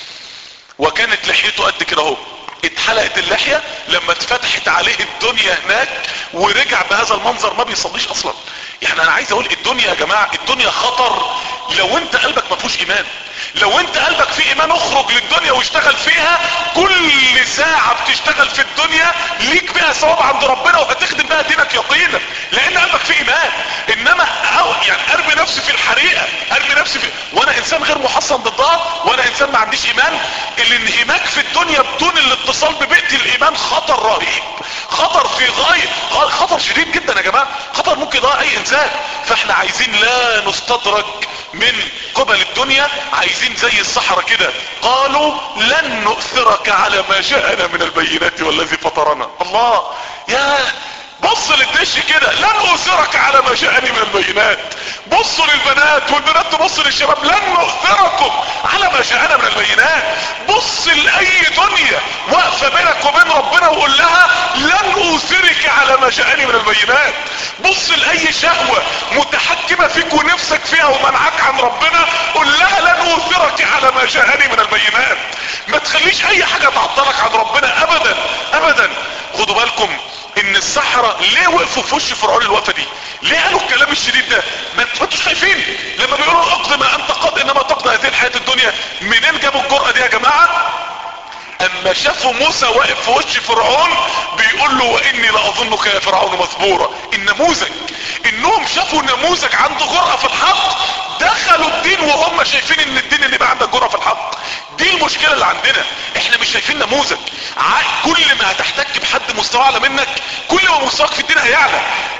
B: وكانت لحيته قد كده اهو اتحلقت اللحية لما اتفتحت عليه الدنيا هناك ورجع بهذا المنظر ما بيصليش اصلا يعني انا عايز اقول الدنيا يا جماعة الدنيا خطر لو انت قلبك ما فيهوش ايمان لو انت قلبك فيه ايمان اخرج للدنيا واشتغل فيها كل ساعة بتشتغل في الدنيا ليك بها ثواب عند ربنا وهتخدم بها دينك يقينا لان قلبك فيه ايمان انما أو يعني ارمي نفسي في الحريقة ارمي نفسي في وانا انسان غير محصن ضدها وانا انسان ما عنديش ايمان الانهماك في الدنيا بدون الاتصال ببيئة الايمان خطر رهيب خطر في غاية خطر شديد جدا يا جماعة خطر ممكن يضيع اي انسان فاحنا عايزين لا نستدرج من قبل الدنيا عايزين زي الصحراء كده قالوا لن نؤثرك على ما جاءنا من البينات والذي فطرنا الله يا بص للدش كده لن اؤثرك على ما جاءني من البينات بصوا للبنات والبنات تبص للشباب لن نؤثركم على ما جاءنا من البينات بص لاي دنيا واقفه بينك وبين ربنا وقول لها لن اوثرك على ما جاءني من البينات بص لاي شهوه متحكمه فيك ونفسك فيها ومنعك عن ربنا قول لها لن اوثرك على ما جاءني من البينات ما تخليش اي حاجه تعطلك عن ربنا ابدا ابدا خدوا بالكم ان السحرة ليه وقفوا في وش فرعون الوقفة دي ليه قالوا الكلام الشديد ده ما انتوا خايفين لما بيقولوا اقضي ما انت قاضي انما تقضي هذه الحياة الدنيا منين جابوا الجرأة دي يا جماعة اما شافوا موسى واقف في وش فرعون بيقول له واني لاظنك يا فرعون مثبورا النموذج انهم شافوا نموذج عنده جرأة في الحق دخلوا الدين وهم شايفين ان الدين اللي بقى عندك جرأة في الحق دي المشكلة اللي عندنا احنا مش شايفين نموذج ع- كل ما هتحتك بحد مستوى اعلى منك كل ما مستواك في الدين هيعلى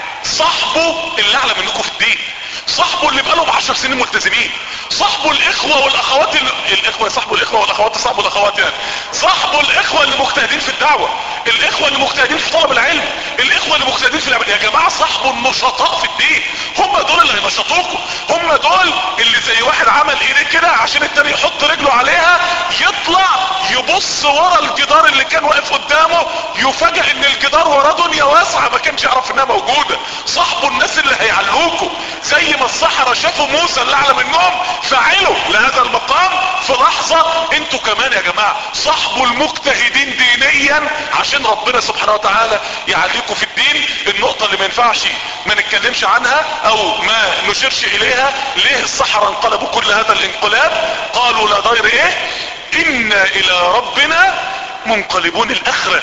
B: صاحبه اللي اعلى منكم في الدين صاحبه اللي بقالهم عشر سنين ملتزمين صاحبه الاخوة والاخوات ال- الاخوة صاحبه الاخوة والاخوات صاحبه الاخوات يعني صاحبه الاخوة اللي مجتهدين في الدعوة الاخوة اللي مجتهدين في طلب العلم الاخوة اللي مجتهدين في العمل يا جماعة صاحبه النشطاء في الدين هم دول اللي هينشطوكم هم دول اللي زي واحد عمل ايديه كده عشان التاني يحط رجله عليها يطلع يبص ورا الجدار اللي كان واقف قدامه يفاجئ ان الجدار وراه دنيا واسعة ما كانش يعرف انها موجودة صاحبه الناس اللي هيعلوكوا زي ما الصحراء شافوا موسى اللي اعلى منهم فعلوا لهذا المقام في لحظة انتوا كمان يا جماعة صاحبوا المجتهدين دينيا عشان ربنا سبحانه وتعالى يعليكم في الدين النقطة اللي ما ينفعش ما نتكلمش عنها او ما نشيرش اليها ليه الصحراء انقلبوا كل هذا الانقلاب قالوا لا ضير ايه انا الى ربنا منقلبون الاخرة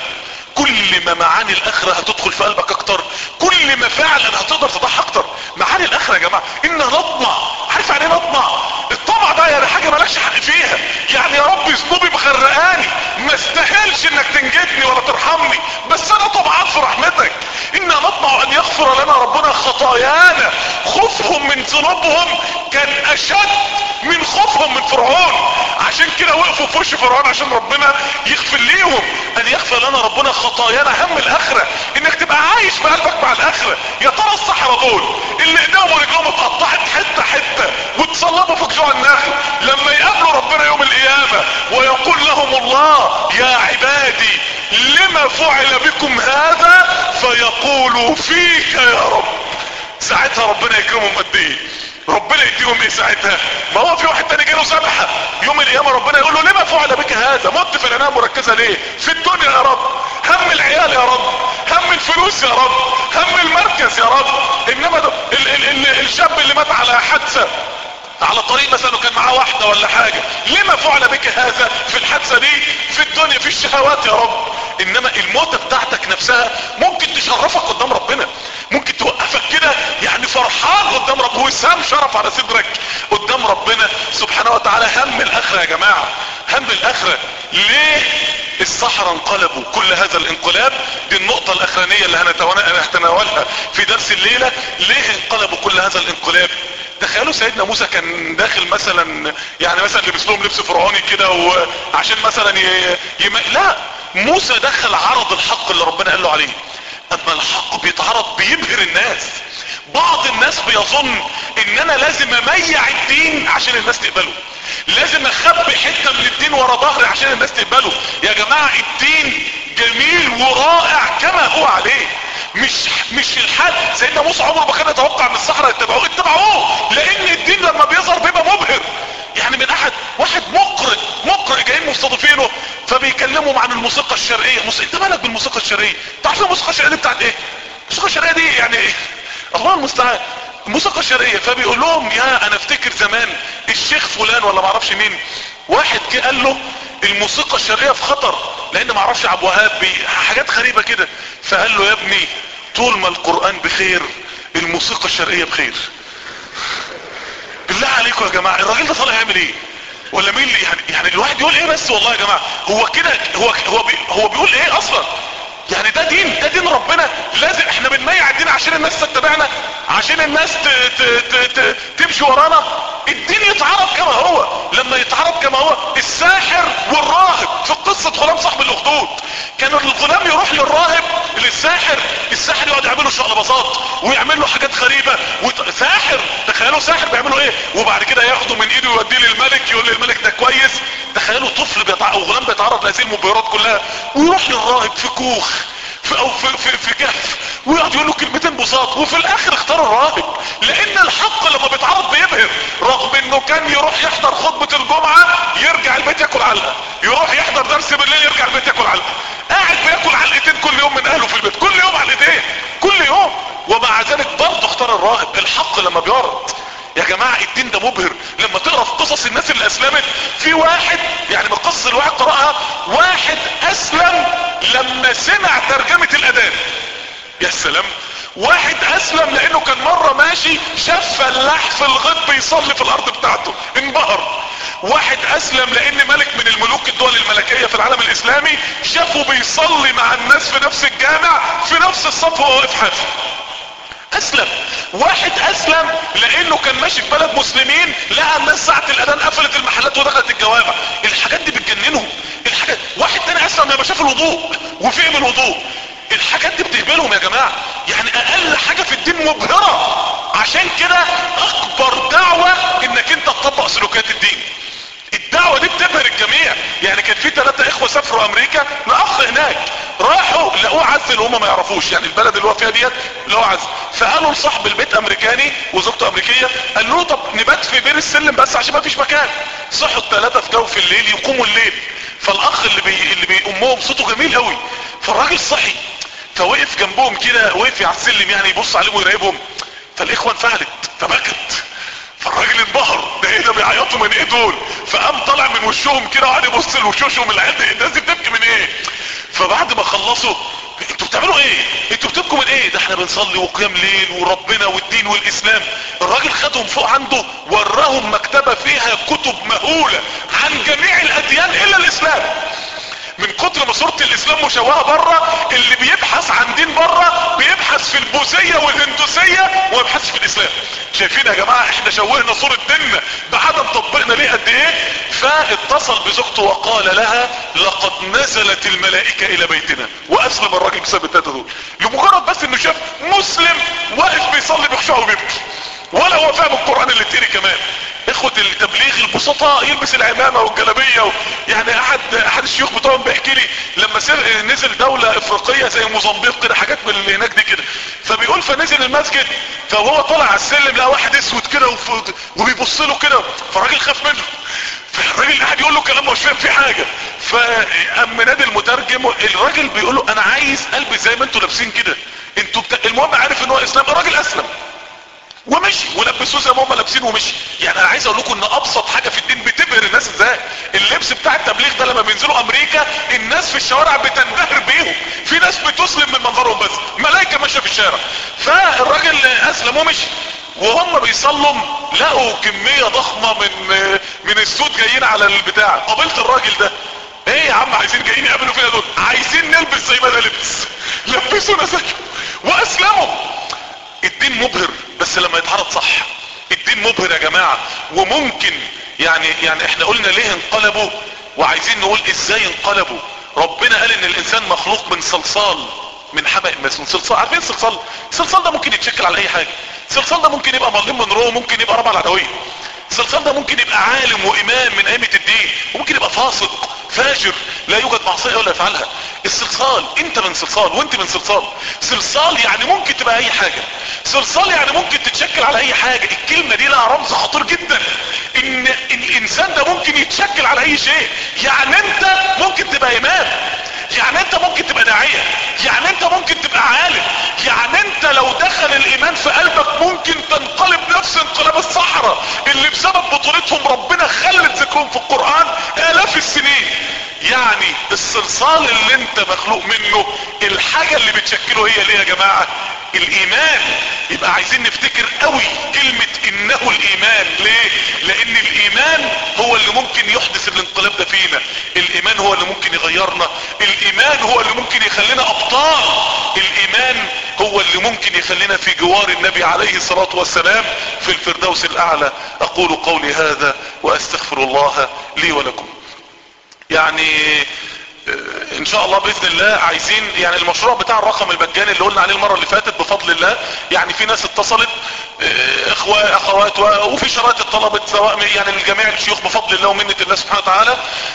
B: كل ما معاني الاخرة هتدخل في قلبك اكتر كل ما فعلا هتقدر تضحي اكتر معاني الاخرة يا جماعة انا نطمع عارف يعني ايه نطمع الطمع ده يعني حاجة مالكش حق فيها يعني يا رب ذنوبي مغرقاني ما استاهلش انك تنجدني ولا ترحمني بس انا طمعان في رحمتك انا نطمع ان يغفر لنا ربنا خطايانا خوفهم من ذنوبهم كان اشد من خوفهم من فرعون عشان كده وقفوا في وش فرعون عشان ربنا يغفر ليهم ان يغفر لنا ربنا خطايانا هم الاخرة انك تبقى عايش بقلبك مع الاخرة يا ترى الصحراء دول اللي ايديهم ورجلهم اتقطعت حتة حتة وتصلبوا في جذوع النخل لما يقابلوا ربنا يوم القيامة ويقول لهم الله يا عبادي لما فعل بكم هذا فيقولوا فيك يا رب ساعتها ربنا يكرمهم قد ايه ربنا يديهم ايه ساعتها ما هو في واحد تاني جاله سبحة يوم القيامة ربنا يقول له لما فعل بك هذا مت في العناية مركزة ليه في الدنيا يا رب هم العيال يا رب هم الفلوس يا رب هم المركز يا رب انما ده ال ال ال الشاب اللي مات على حادثة على طريق مثلا كان معاه واحدة ولا حاجة لما فعل بك هذا في الحادثة دي في الدنيا في الشهوات يا رب انما الموتة بتاعتك نفسها ممكن تشرفك قدام ربنا ممكن توقفك كده يعني فرحان قدام رب وسام شرف على صدرك قدام ربنا سبحانه وتعالى هم الاخرة يا جماعة هم الاخرة ليه الصحراء انقلبوا كل هذا الانقلاب دي النقطة الاخرانية اللي هنتناولها في درس الليلة ليه انقلبوا كل هذا الانقلاب تخيلوا سيدنا موسى كان داخل مثلا يعني مثلا لبس لهم لبس فرعوني كده وعشان مثلا ي... يم... لا موسى دخل عرض الحق اللي ربنا قال له عليه اما الحق بيتعرض بيبهر الناس بعض الناس بيظن ان انا لازم اميع الدين عشان الناس تقبله لازم اخبي حتة من الدين ورا ظهري عشان الناس تقبله يا جماعة الدين جميل ورائع كما هو عليه مش مش الحال سيدنا موسى عمره ما كان يتوقع ان الصحراء يتبعوه اتبعوه لان الدين لما بيظهر بيبقى مبهر يعني من احد واحد مقرئ مقرئ جايين مستضيفينه فبيكلمهم عن الموسيقى الشرقية موسيقى انت مالك بالموسيقى الشرقية تعرف الموسيقى الشرقية دي بتاعت ايه الموسيقى الشرقية دي يعني ايه الله المستعان الموسيقى الشرقية فبيقول لهم يا انا افتكر زمان الشيخ فلان ولا معرفش مين واحد جه قال له الموسيقى الشرقية في خطر لان معرفش عبد الوهاب بي- حاجات غريبة كده فقال له يا ابني طول ما القرآن بخير الموسيقى الشرقية بخير بالله عليكم يا جماعة الراجل ده طالع يعمل ايه ولا مين اللي يعني يعني الواحد يقول ايه بس والله يا جماعة هو كده هو هو بي هو بيقول ايه اصلا يعني ده دين ده دين ربنا لازم احنا بنميع الدين عشان الناس تتبعنا عشان الناس ت ت ت ت تمشي ورانا الدين يتعرض كما هو لما يتعرض كما هو الساحر والراهب في قصة غلام صاحب الاخدود كان الغلام يروح للراهب للساحر الساحر يقعد يعمل له شقلباظات ويعمل له حاجات غريبة وت... ساحر تخيلوا ساحر بيعملوا ايه وبعد كده ياخده من ايده يوديه للملك يقول للملك ده كويس تخيلوا طفل بيتع... او غلام بيتعرض لهذه المبهرات كلها ويروح للراهب في كوخ في او في في, في كهف ويقعد يقول له كلمتين بساط وفي الاخر اختار الراهب لان الحق لما بيتعرض بيبهر رغم انه كان يروح يحضر خطبة الجمعة يرجع البيت ياكل علقة يروح يحضر درس بالليل يرجع البيت ياكل علقة قاعد بياكل علقتين كل يوم من اهله في البيت كل يوم علقتين كل يوم ومع ذلك برضه اختار الراهب الحق لما بيعرض يا جماعة الدين ده مبهر لما تقرا في قصص الناس اللي اسلمت في واحد يعني من القصص اللي واحد قرأها واحد اسلم لما سمع ترجمة الاذان يا سلام واحد اسلم لانه كان مرة ماشي شاف فلاح في الغيط بيصلي في الارض بتاعته انبهر واحد اسلم لان ملك من الملوك الدول الملكية في العالم الاسلامي شافه بيصلي مع الناس في نفس الجامع في نفس الصف وهو واقف حافي اسلم واحد اسلم لانه كان ماشي في بلد مسلمين لقى الناس ساعة الاذان قفلت المحلات ودخلت الجوامع الحاجات دي بتجننهم الحاجات واحد تاني اسلم لما شاف الوضوء وفهم الوضوء الحاجات دي بتهبلهم يا جماعة يعني اقل حاجة في الدين مبهرة عشان كده اكبر دعوة انك انت تطبق سلوكيات الدين الدعوة دي بتبهر الجميع يعني كان في ثلاثة اخوة سافروا امريكا لاخ هناك راحوا لقوه عزل وهم ما يعرفوش يعني البلد اللي هو فيها ديت لقوه عزل فقالوا لصاحب البيت امريكاني وزوجته امريكية قال له طب نبات في بير السلم بس عشان ما فيش مكان صحوا الثلاثة في جو في الليل يقوموا الليل فالاخ اللي بي اللي بيقومهم صوته جميل قوي فالراجل صحي فوقف جنبهم كده وقف على السلم يعني يبص عليهم ويراقبهم فالاخوة انفعلت فبكت فالراجل انبهر ده ايه ده بيعيطوا من ايه دول فقام طالع من وشهم كده وقعد يبص لوشوشهم العيال دي الناس دي بتبكي من ايه فبعد ما خلصوا انتوا بتعملوا ايه انتوا بتبكوا من ايه ده احنا بنصلي وقيام ليل وربنا والدين والاسلام الراجل خدهم فوق عنده وراهم مكتبة فيها كتب مهولة عن جميع الاديان الا الاسلام من كتر ما صورة الاسلام مشوهة بره اللي بيبحث عن دين بره بيبحث في البوذية والهندوسية وما بيبحثش في الاسلام شايفين يا جماعة احنا شوهنا صورة ديننا بعدم تطبيقنا ليه قد ايه فاتصل بزوجته وقال لها لقد نزلت الملائكة الى بيتنا واسلم الراجل بسبب التلاتة دول لمجرد بس انه شاف مسلم واقف بيصلي بخشوع وبيبكي ولا هو فاهم القرآن اللي تيري كمان اخوة التبليغ البسطاء يلبس العمامة والجلابية و... يعني احد احد الشيوخ بتوعهم بيحكي لي لما سر... نزل دولة افريقية زي موزمبيق كده حاجات من اللي هناك دي كده فبيقول فنزل المسجد فهو طالع على السلم لقى واحد اسود كده وف... وبيبص له كده فالراجل خاف منه فالراجل قاعد يقول له كلام مش فاهم فيه حاجة فاما نادي المترجم الراجل بيقول له انا عايز البس زي ما انتوا لابسين كده انتوا بتا... المهم عارف ان هو اسلام الراجل اسلم ومشي ولبسوه زي ما هم لابسين ومشي يعني انا عايز اقول لكم ان ابسط حاجة في الدين بتبهر الناس ازاي اللبس بتاع التبليغ ده لما بينزلوا امريكا الناس في الشوارع بتنبهر بيهم في ناس بتسلم من منظرهم بس ملايكة ماشية في الشارع فالراجل اسلم ومشي وهم بيصلوا لقوا كمية ضخمة من من السود جايين على البتاع قابلت الراجل ده ايه يا عم عايزين جايين يقابلوا فينا دول عايزين نلبس زي ما انا لبس لبسونا زيه واسلموا الدين مبهر بس لما يتعرض صح الدين مبهر يا جماعة وممكن يعني يعني احنا قلنا ليه انقلبوا وعايزين نقول ازاي انقلبوا ربنا قال ان الانسان مخلوق من صلصال من حمأ من صلصال عارفين الصلصال الصلصال ده ممكن يتشكل على اي حاجة الصلصال ده ممكن يبقى مظلوم من روح ممكن يبقى ربع العدوية الصلصال ده ممكن يبقى عالم وامام من ائمة الدين وممكن يبقى فاسق فاجر لا يوجد معصية ولا يفعلها الصلصال انت من صلصال وانت من صلصال صلصال يعني ممكن تبقى اي حاجة صلصال يعني ممكن تتشكل على اي حاجة الكلمة دي لها رمز خطير جدا ان الانسان ده ممكن يتشكل على اي شيء يعني انت ممكن تبقى امام يعني انت ممكن تبقى داعية يعني انت ممكن تبقى عالم يعني انت لو دخل الايمان في قلبك ممكن تنقلب نفس انقلاب الصحراء اللي بسبب بطولتهم ربنا خلت ذكرهم في القرآن الاف السنين يعني الصلصال اللي انت مخلوق منه الحاجة اللي بتشكله هي ليه يا جماعة الايمان يبقى عايزين نفتكر قوي كلمة انه الايمان ليه لان الايمان هو اللي ممكن يحدث الانقلاب ده فينا الايمان هو اللي ممكن يغيرنا الايمان هو اللي ممكن يخلينا ابطال الايمان هو اللي ممكن يخلينا في جوار النبي عليه الصلاة والسلام في الفردوس الاعلى اقول قولي هذا واستغفر الله لي ولكم يعني ان شاء الله باذن الله عايزين يعني المشروع بتاع الرقم المجاني اللي قلنا عليه المرة اللي فاتت بفضل الله يعني في ناس اتصلت اخوة اخوات وفي شرائط اتطلبت سواء يعني الجميع الشيوخ بفضل الله ومنة الله سبحانه وتعالى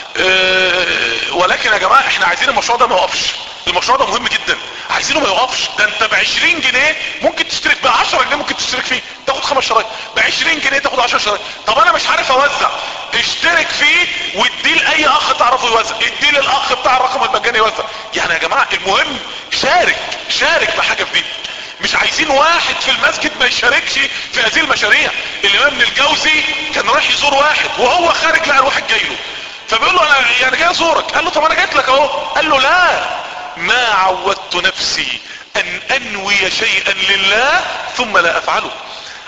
B: ولكن يا جماعة احنا عايزين المشروع ده ما يوقفش المشروع ده مهم جدا عايزينه ما يوقفش ده انت ب 20 جنيه ممكن تشترك ب 10 جنيه ممكن تشترك فيه تاخد خمس شرايط ب 20 جنيه تاخد 10 شرايط طب انا مش عارف اوزع اشترك فيه واديه لاي اخ تعرفه يوزع اديه للاخ بتاع الرقم المجاني يوزع يعني يا جماعة المهم شارك شارك بحاجة في دي مش عايزين واحد في المسجد ما يشاركش في هذه المشاريع الامام ابن الجوزي كان رايح يزور واحد وهو خارج لقى الواحد جاي له فبيقول له انا يعني جاي ازورك قال له طب انا جيت لك اهو قال له لا ما عودت نفسي ان انوي شيئا لله ثم لا افعله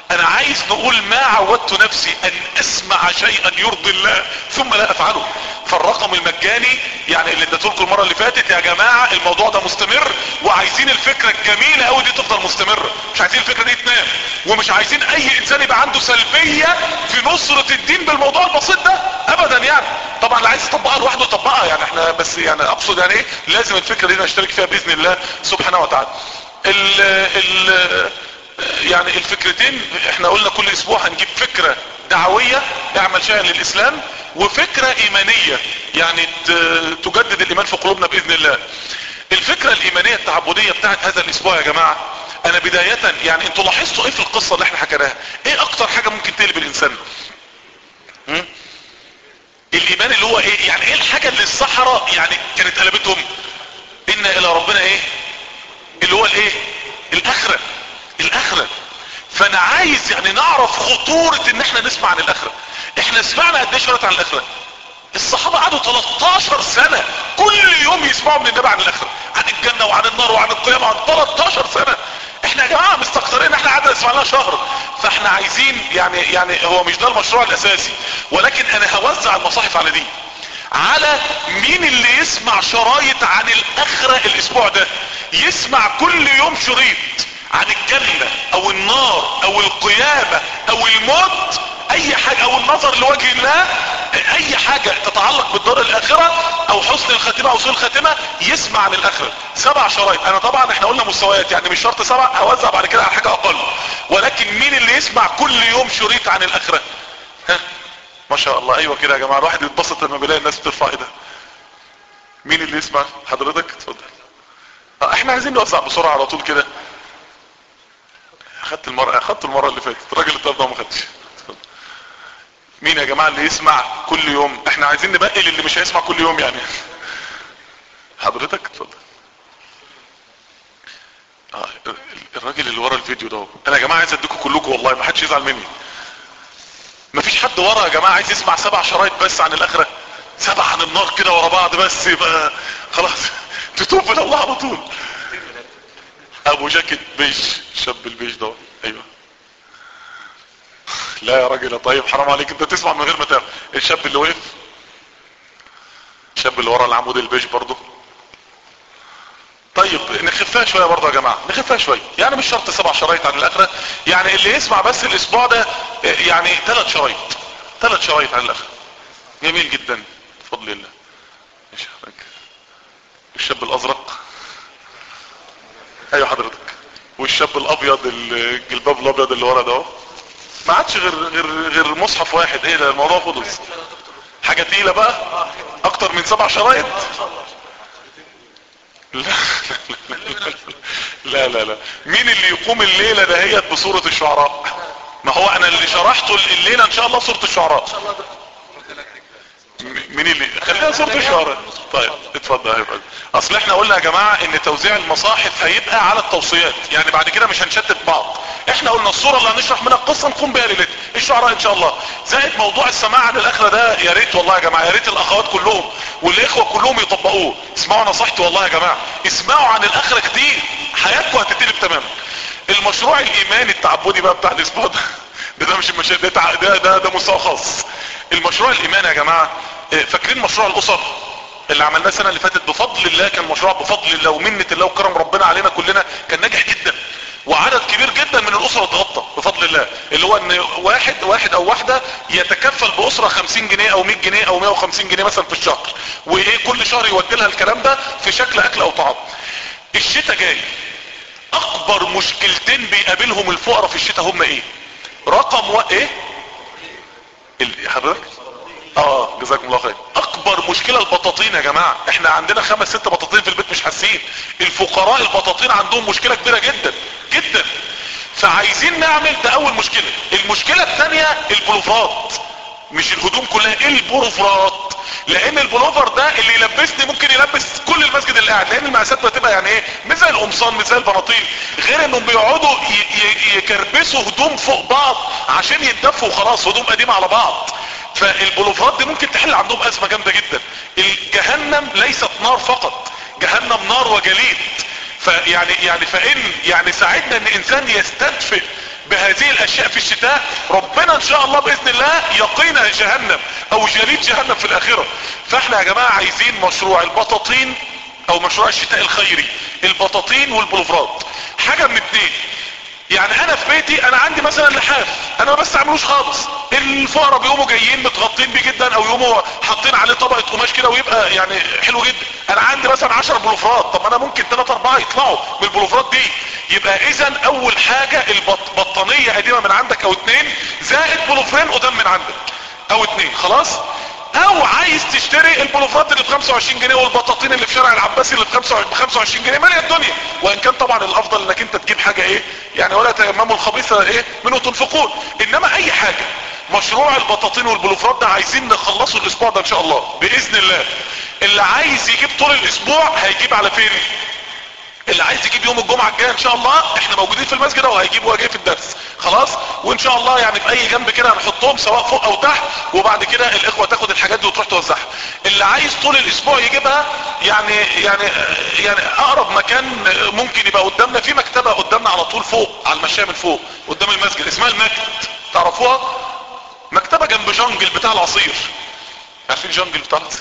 B: انا عايز نقول ما عودت نفسي ان اسمع شيئا يرضي الله ثم لا افعله فالرقم المجاني يعني اللي اديته لكم المره اللي فاتت يا جماعه الموضوع ده مستمر وعايزين الفكره الجميله قوي دي تفضل مستمره مش عايزين الفكره دي تنام ومش عايزين اي انسان يبقى عنده سلبيه في نصره الدين بالموضوع البسيط ده ابدا يعني طبعا اللي عايز يطبقها لوحده يطبقها يعني احنا بس يعني اقصد يعني ايه لازم الفكره دي نشترك فيها باذن الله سبحانه وتعالى ال ال يعني الفكرتين احنا قلنا كل اسبوع هنجيب فكرة دعوية اعمل شيئا للاسلام وفكرة ايمانية يعني تجدد الايمان في قلوبنا باذن الله الفكرة الايمانية التعبدية بتاعت هذا الاسبوع يا جماعة انا بداية يعني انتوا لاحظتوا ايه في القصة اللي احنا حكيناها ايه اكتر حاجة ممكن تقلب الانسان م? الايمان اللي هو ايه يعني ايه الحاجة اللي الصحراء يعني كانت قلبتهم ان الى ربنا ايه اللي هو الايه الاخرة الاخرة فانا عايز يعني نعرف خطورة ان احنا نسمع عن الاخرة احنا سمعنا قد ايه شرط عن الاخرة الصحابة قعدوا 13 سنة كل يوم يسمعوا من النبي عن الاخرة عن الجنة وعن النار وعن القيامة عن 13 سنة احنا يا جماعة مستقصرين احنا قعدنا نسمع لها شهر فاحنا عايزين يعني يعني هو مش ده المشروع الاساسي ولكن انا هوزع المصاحف على دي على مين اللي يسمع شرايط عن الاخرة الاسبوع ده يسمع كل يوم شريط عن الجنة او النار او القيامة او الموت اي حاجة او النظر لوجه الله اي حاجة تتعلق بالدار الاخرة او حسن الخاتمة او سوء الخاتمة يسمع عن الاخرة سبع شرايط انا طبعا احنا قلنا مستويات يعني مش شرط سبع هوزع بعد كده على حاجة اقل ولكن مين اللي يسمع كل يوم شريط عن الاخرة ها ما شاء الله ايوه كده يا جماعة الواحد يتبسط لما بيلاقي الناس بترفع ايدها مين اللي يسمع حضرتك اتفضل اه احنا عايزين نوزع بسرعة على طول كده اخدت المرة اخدت المرة اللي فاتت الراجل الطيب ده ما خدش مين يا جماعة اللي يسمع كل يوم احنا عايزين نبقي للي مش هيسمع كل يوم يعني حضرتك اتفضل اه الراجل اللي ورا الفيديو ده انا يا جماعة عايز اديكم كلكم والله ما حدش يزعل مني مفيش حد ورا يا جماعة عايز يسمع سبع شرايط بس عن الاخرة سبع عن النار كده ورا بعض بس يبقى خلاص تتوب الى الله على طول ابو جاكيت بيج شاب البيج ده ايوه لا يا راجل طيب حرام عليك انت تسمع من غير ما تعرف الشاب اللي وقف الشاب اللي ورا العمود البيج برضه طيب نخفها شوية برضه يا جماعة نخفها شوية يعني مش شرط سبع شرايط عن الاخرة يعني اللي يسمع بس الاسبوع ده يعني ثلاث شرايط ثلاث شرايط عن الاخرة جميل جدا بفضل الله الشاب الازرق ايوه حضرتك والشاب الابيض الجلباب الابيض اللي ورا ده ما عادش غير غير غير مصحف واحد ايه ده الموضوع خلص حاجه تقيله بقى اكتر من سبع شرايط لا لا لا لا مين اللي يقوم الليله دهيت بصوره الشعراء ما هو انا اللي شرحته الليله ان شاء الله صوره الشعراء مين اللي خليها صورة الشعراء طيب اتفضل يا فندم اصل احنا قلنا يا جماعة ان توزيع المصاحف هيبقى على التوصيات يعني بعد كده مش هنشتت بعض احنا قلنا الصورة اللي هنشرح منها القصة نقوم بها ليلتها الشعراء ان شاء الله زائد موضوع السماع عن الاخرة ده يا ريت والله يا جماعة يا ريت الاخوات كلهم والاخوة كلهم يطبقوه اسمعوا نصيحتي والله يا جماعة اسمعوا عن الاخرة كتير حياتكم هتتقلب تماما المشروع الايماني التعبدي بقى بتاع الاسبوع ده ده, ده مش المشروع ده ده ده, ده مستوى خاص المشروع الايماني يا جماعة فاكرين مشروع الاسر اللي عملناه السنه اللي فاتت بفضل الله كان مشروع بفضل الله ومنه الله وكرم ربنا علينا كلنا كان ناجح جدا وعدد كبير جدا من الاسره اتغطى بفضل الله اللي هو ان واحد واحد او واحده يتكفل باسره 50 جنيه او 100 جنيه او 150 جنيه مثلا في الشهر وايه كل شهر يودي لها الكلام ده في شكل اكل او طعام الشتاء جاي اكبر مشكلتين بيقابلهم الفقراء في الشتاء هم ايه رقم و... ايه حضرتك اه جزاكم الله خير اكبر مشكلة البطاطين يا جماعة احنا عندنا خمس ست بطاطين في البيت مش حاسين الفقراء البطاطين عندهم مشكلة كبيرة جدا جدا فعايزين نعمل ده اول مشكلة المشكلة الثانية البلوفرات مش الهدوم كلها البلوفرات لان البلوفر ده اللي يلبسني ممكن يلبس كل المسجد اللي قاعد لان المقاسات بتبقى يعني ايه مش زي القمصان مش زي البناطيل غير انهم بيقعدوا يكربسوا هدوم فوق بعض عشان يتدفوا وخلاص هدوم قديمة على بعض فالبلوفرات دي ممكن تحل عندهم ازمة جامدة جدا الجهنم ليست نار فقط جهنم نار وجليد فيعني يعني فان يعني ساعدنا ان انسان يستدفئ بهذه الاشياء في الشتاء ربنا ان شاء الله باذن الله يقينا جهنم او جليد جهنم في الاخرة فاحنا يا جماعة عايزين مشروع البطاطين او مشروع الشتاء الخيري البطاطين والبلوفرات حاجة من اتنين يعني انا في بيتي انا عندي مثلا لحاف انا ما بستعملوش خالص الفقراء بيقوموا جايين متغطين بيه جدا او يقوموا حاطين عليه طبقه قماش كده ويبقى يعني حلو جدا انا عندي مثلا 10 بلوفرات طب انا ممكن 3 4 يطلعوا من البلوفرات دي يبقى اذا اول حاجه البطانيه قديمه من عندك او اتنين زائد بلوفرين قدام من عندك او اتنين خلاص او عايز تشتري البلوفرات اللي ب 25 جنيه والبطاطين اللي في شارع العباسي اللي ب 25 جنيه ماليه الدنيا وان كان طبعا الافضل انك انت تجيب حاجه ايه يعني ولا تيمموا الخبيثه ايه منه تنفقون انما اي حاجه مشروع البطاطين والبلوفرات ده عايزين نخلصه الاسبوع ده ان شاء الله باذن الله اللي عايز يجيب طول الاسبوع هيجيب على فين اللي عايز يجيب يوم الجمعة الجاية ان شاء الله احنا موجودين في المسجد وهيجيب وهو جاي في الدرس خلاص وان شاء الله يعني في اي جنب كده هنحطهم سواء فوق او تحت وبعد كده الاخوة تاخد الحاجات دي وتروح توزعها اللي عايز طول الاسبوع يجيبها يعني يعني يعني اقرب مكان ممكن يبقى قدامنا في مكتبة قدامنا على طول فوق على المشاية من فوق قدام المسجد اسمها المجد تعرفوها مكتبة جنب جنجل بتاع العصير عارفين جنجل بتاع العصير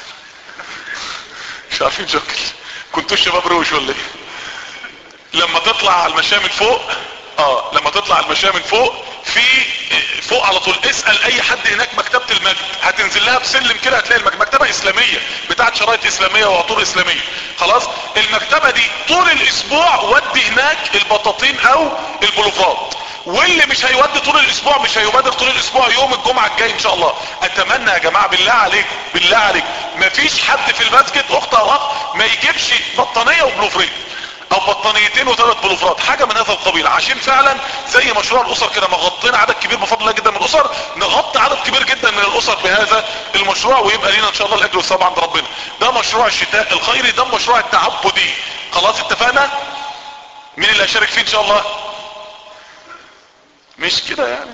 B: مش عارفين جنجل كنتوا شباب روش ولا ايه لما تطلع على المشاية من فوق اه لما تطلع على المشاية من فوق في فوق على طول اسأل اي حد هناك مكتبة المجد هتنزل لها بسلم كده هتلاقي المكتبة مكتبة اسلامية بتاعت شرايط اسلامية وعطور اسلامية خلاص المكتبة دي طول الاسبوع ودي هناك البطاطين او البلوفرات واللي مش هيودي طول الاسبوع مش هيبادر طول الاسبوع يوم الجمعة الجاي ان شاء الله اتمنى يا جماعة بالله عليكم بالله عليكم مفيش حد في المسجد اخت او اخ ما يجيبش بطانية وبلوفرين او بطانيتين وثلاث بلوفرات حاجة من هذا القبيل عشان فعلا زي مشروع الاسر كده مغطينا عدد كبير بفضل الله جدا من الاسر نغطي عدد كبير جدا من الاسر بهذا المشروع ويبقى لينا ان شاء الله الاجر والثواب عند ربنا ده مشروع الشتاء الخيري ده مشروع التعبدي خلاص اتفقنا مين اللي هيشارك فيه ان شاء الله مش كده يعني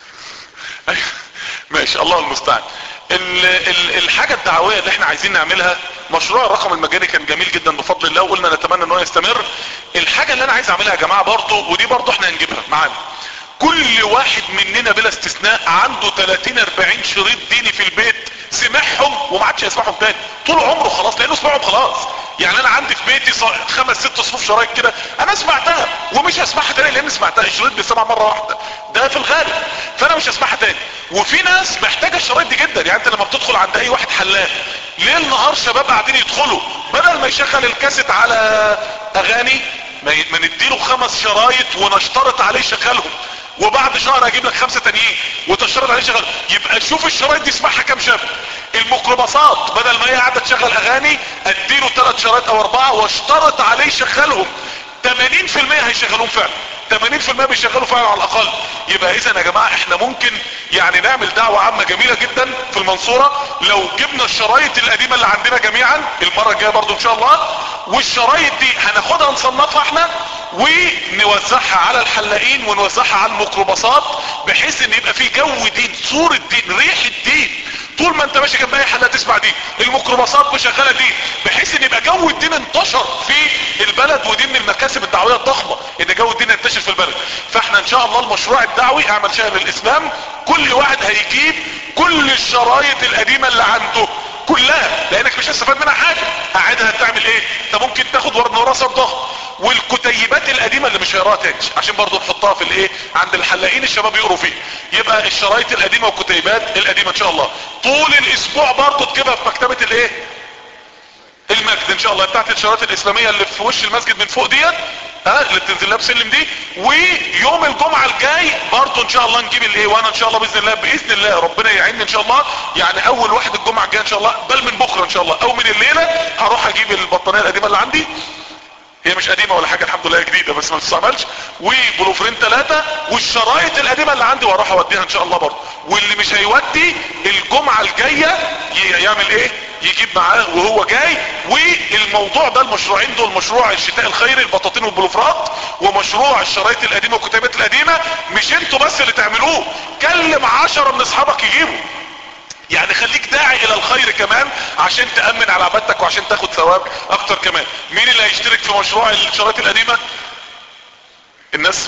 B: ماشي الله المستعان ال ال الحاجة الدعوية اللي احنا عايزين نعملها مشروع الرقم المجاني كان جميل جدا بفضل الله وقلنا نتمنى ان هو يستمر الحاجة اللي انا عايز اعملها يا جماعة برضو ودي برضو احنا هنجيبها معانا كل واحد مننا بلا استثناء عنده 30 40 شريط ديني في البيت سمعهم وما عادش يسمعهم تاني طول عمره خلاص لانه سمعهم خلاص يعني انا عندي في بيتي خمس ست صفوف شرايط كده انا سمعتها ومش هسمعها تاني لان سمعتها الشريط بيسمع مره واحده ده في الغالب فانا مش هسمعها تاني وفي ناس محتاجه الشرايط دي جدا يعني انت لما بتدخل عند اي واحد حلاق ليل نهار شباب قاعدين يدخلوا بدل ما يشغل الكاسيت على اغاني ما نديله خمس شرايط ونشترط عليه يشغلهم وبعد شهر اجيب لك خمسة تانيين وتشترط عليه شغل يبقى شوف الشرايط دي اسمعها كام شاب الميكروباصات بدل ما هي قاعدة تشغل اغاني اديله ثلاث شرايط او اربعة واشترط عليه يشغلهم 80% هيشغلون فعلا 80% بيشغلوا فعلا على الاقل يبقى اذا يا جماعة احنا ممكن يعني نعمل دعوة عامة جميلة جدا في المنصورة لو جبنا الشرايط القديمة اللي عندنا جميعا المرة الجاية برضو ان شاء الله والشرايط دي هناخدها نصنفها احنا ونوزعها على الحلاقين ونوزعها على الميكروباصات بحيث ان يبقى في جو دين صورة دين ريحة دين طول ما انت ماشي جنب اي حلاق تسمع دي الميكروباصات مشغله دي بحيث ان يبقى جو الدين انتشر في البلد ودي من المكاسب الدعويه الضخمه ان جو الدين ينتشر في البلد فاحنا ان شاء الله المشروع الدعوي اعمل شهر الاسلام كل واحد هيجيب كل الشرايط القديمه اللي عنده كلها لانك مش هتستفاد منها حاجه قاعدها هتعمل ايه انت ممكن تاخد ورد وراسه الضغط والكتيبات القديمه اللي مش هيقراها تاني عشان برضو نحطها في الايه عند الحلاقين الشباب يقروا فيه يبقى الشرايط القديمه والكتيبات القديمه ان شاء الله طول الاسبوع برضو تجيبها في مكتبه الايه المجد ان شاء الله بتاعت الشرايط الاسلاميه اللي في وش المسجد من فوق ديت ها اللي بتنزل لها بسلم دي ويوم الجمعه الجاي برضه ان شاء الله نجيب الايه وانا ان شاء الله باذن الله باذن الله ربنا يعيني ان شاء الله يعني اول واحد الجمعه الجايه ان شاء الله بل من بكره ان شاء الله او من الليله هروح اجيب البطانيه القديمه اللي عندي هي مش قديمة ولا حاجة الحمد لله جديدة بس ما تستعملش وبلوفرين ثلاثة والشرايط القديمة اللي عندي واروح اوديها ان شاء الله برضه واللي مش هيودي الجمعة الجاية يعمل ايه يجيب معاه وهو جاي والموضوع ده المشروعين دول مشروع الشتاء الخيري البطاطين والبلوفرات ومشروع الشرايط القديمة والكتيبات القديمة مش انتوا بس اللي تعملوه كلم عشرة من اصحابك يجيبوا يعني خليك داعي الى الخير كمان عشان تأمن على عبادتك وعشان تاخد ثواب اكتر كمان مين اللي هيشترك في مشروع الشرايط القديمة الناس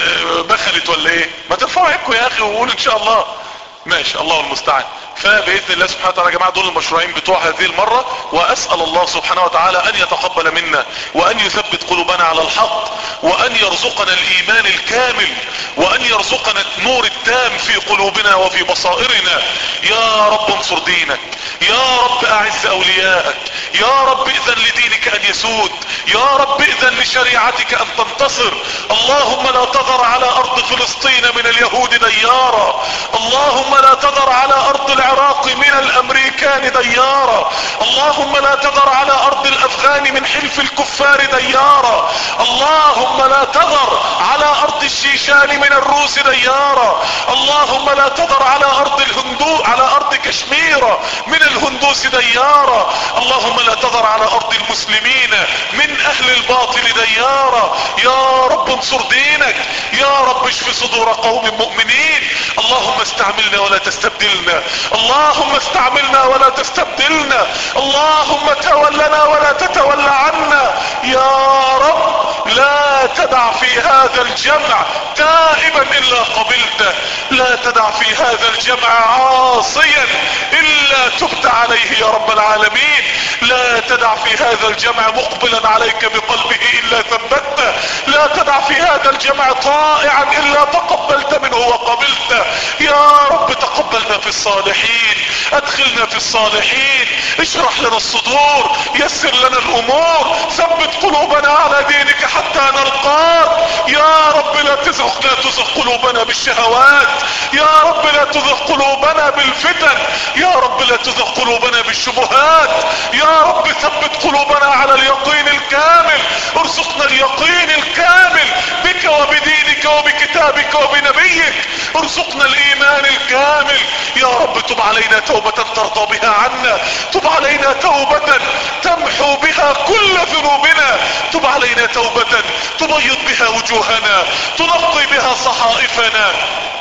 B: بخلت ولا ايه ما ترفعوا عينكم يا اخي وقول ان شاء الله ماشي الله المستعان فباذن الله سبحانه وتعالى يا جماعه دول المشروعين بتوع هذه المره واسال الله سبحانه وتعالى ان يتقبل منا وان يثبت قلوبنا على الحق وان يرزقنا الايمان الكامل وان يرزقنا النور التام في قلوبنا وفي بصائرنا يا رب انصر دينك يا رب اعز اولياءك يا رب اذن لدينك ان يسود يا رب اذن لشريعتك ان تنتصر اللهم لا تذر على ارض فلسطين من اليهود ديارا اللهم لا تذر على ارض العراق من الامريكان ديارا اللهم لا تذر على ارض الافغان من حلف الكفار ديارا اللهم لا تذر على ارض الشيشان من الروس ديارا اللهم لا تذر على ارض الهندو على ارض كشمير من الهندوس ديارا اللهم لا تذر على ارض المسلمين من اهل الباطل ديارا يا رب انصر دينك يا رب اشف صدور قوم مؤمنين اللهم استعملنا ولا تستبدلنا اللهم استعملنا ولا تستبدلنا اللهم تولنا ولا تتولى عنا يا رب لا تدع في هذا الجمع تائبا الا قبلته لا تدع في هذا الجمع عاصيا الا تبت عليه يا رب العالمين لا تدع في هذا الجمع مقبلا عليك بقلبه الا ثبته لا تدع في هذا الجمع طائعا الا تقبلت منه وقبلته يا رب تقبلنا في الصالحين ادخلنا في الصالحين اشرح لنا الصدور يسر لنا الامور ثبت قلوبنا على دينك حتى نلقاك يا رب لا تزغ لا تزغ قلوبنا بالشهوات يا رب لا تزغ قلوبنا بالفتن يا رب لا تزغ قلوبنا بالشبهات يا رب ثبت قلوبنا على اليقين الكامل ارزقنا اليقين الكامل بك وبدينك وبكتابك وبنبيك ارزقنا الايمان الكامل يا رب تب علينا توبة ترضى بها عنا تب علينا توبة تمحو بها كل ذنوبنا تب علينا توبة تبيض بها وجوهنا تنقي بها صحائفنا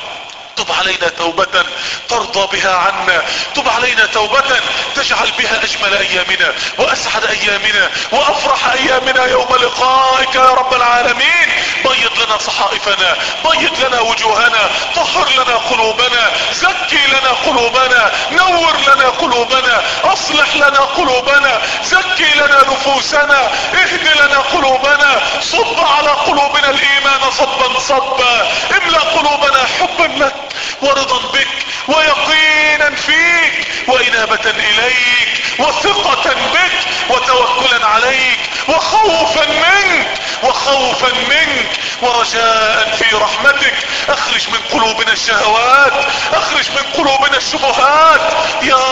B: تب علينا توبة ترضى بها عنا تب علينا توبة تجعل بها اجمل ايامنا واسعد ايامنا وافرح ايامنا يوم لقائك يا رب العالمين بيض لنا صحائفنا بيض لنا وجوهنا طهر لنا قلوبنا زكي لنا قلوبنا نور لنا قلوبنا اصلح لنا قلوبنا زكي لنا نفوسنا اهد لنا قلوبنا صب على قلوبنا الايمان صبا صبا املا قلوبنا حبا لك ورضا بك ويقينا فيك وانابة اليك وثقة بك وتوكلا عليك وخوفا منك وخوفا منك ورجاء في رحمتك اخرج من قلوبنا الشهوات اخرج من قلوبنا الشبهات يا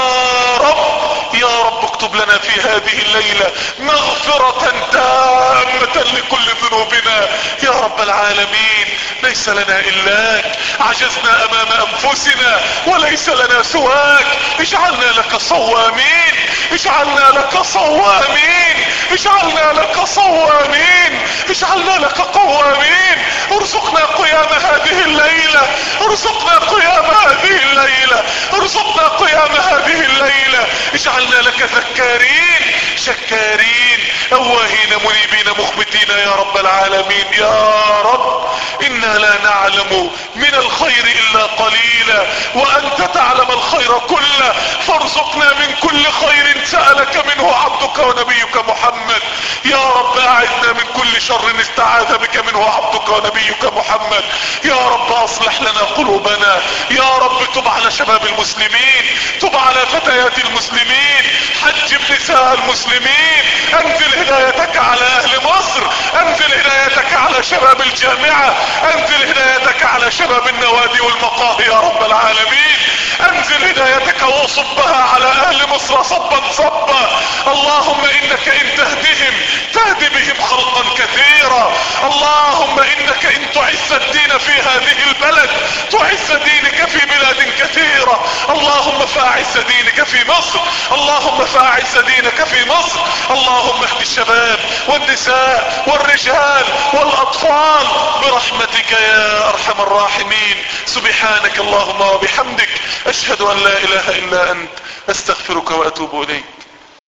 B: رب يا رب اكتب لنا في هذه الليلة مغفرة تامة لكل ذنوبنا يا رب العالمين ليس لنا الاك عجزنا امام انفسنا وليس لنا سواك اجعلنا لك صوامين اجعلنا لك صوامين اجعلنا لك صوامين اجعلنا لك قوامين ارزقنا قيام هذه الليلة ارزقنا قيام هذه الليلة ارزقنا قيام هذه الليلة اجعلنا لك ذكارين شكارين اواهين منيبين مخبتين يا رب العالمين يا رب انا لا نعلم من الخير الا قليلا وانت تعلم الخير كله فارزقنا من كل خير سألك منه عبدك ونبيك محمد يا رب اعذنا من كل شر استعاذ بك منه عبدك ونبيك محمد يا رب اصلح لنا قلوبنا يا رب تب على شباب المسلمين تب على فتيات المسلمين حجب نساء المسلمين انزل هدايتك على اهل مصر انزل هدايتك على شباب الجامعة انزل هدايتك على شباب النوادي والمقاهي يا رب العالمين انزل هدايتك وصبها على اهل مصر صبا صبا اللهم انك ان تهدهم تهدي بهم خلقا كثيرا اللهم انك ان تعز الدين في هذه البلد تعز دينك في بلاد كثيرة اللهم فاعز دينك في مصر اللهم فاعز دينك في مصر اللهم اهد الشباب والنساء والرجال والاطفال برحمتك يا ارحم الراحمين سبحانك اللهم وبحمدك اشهد ان لا اله الا انت استغفرك واتوب اليك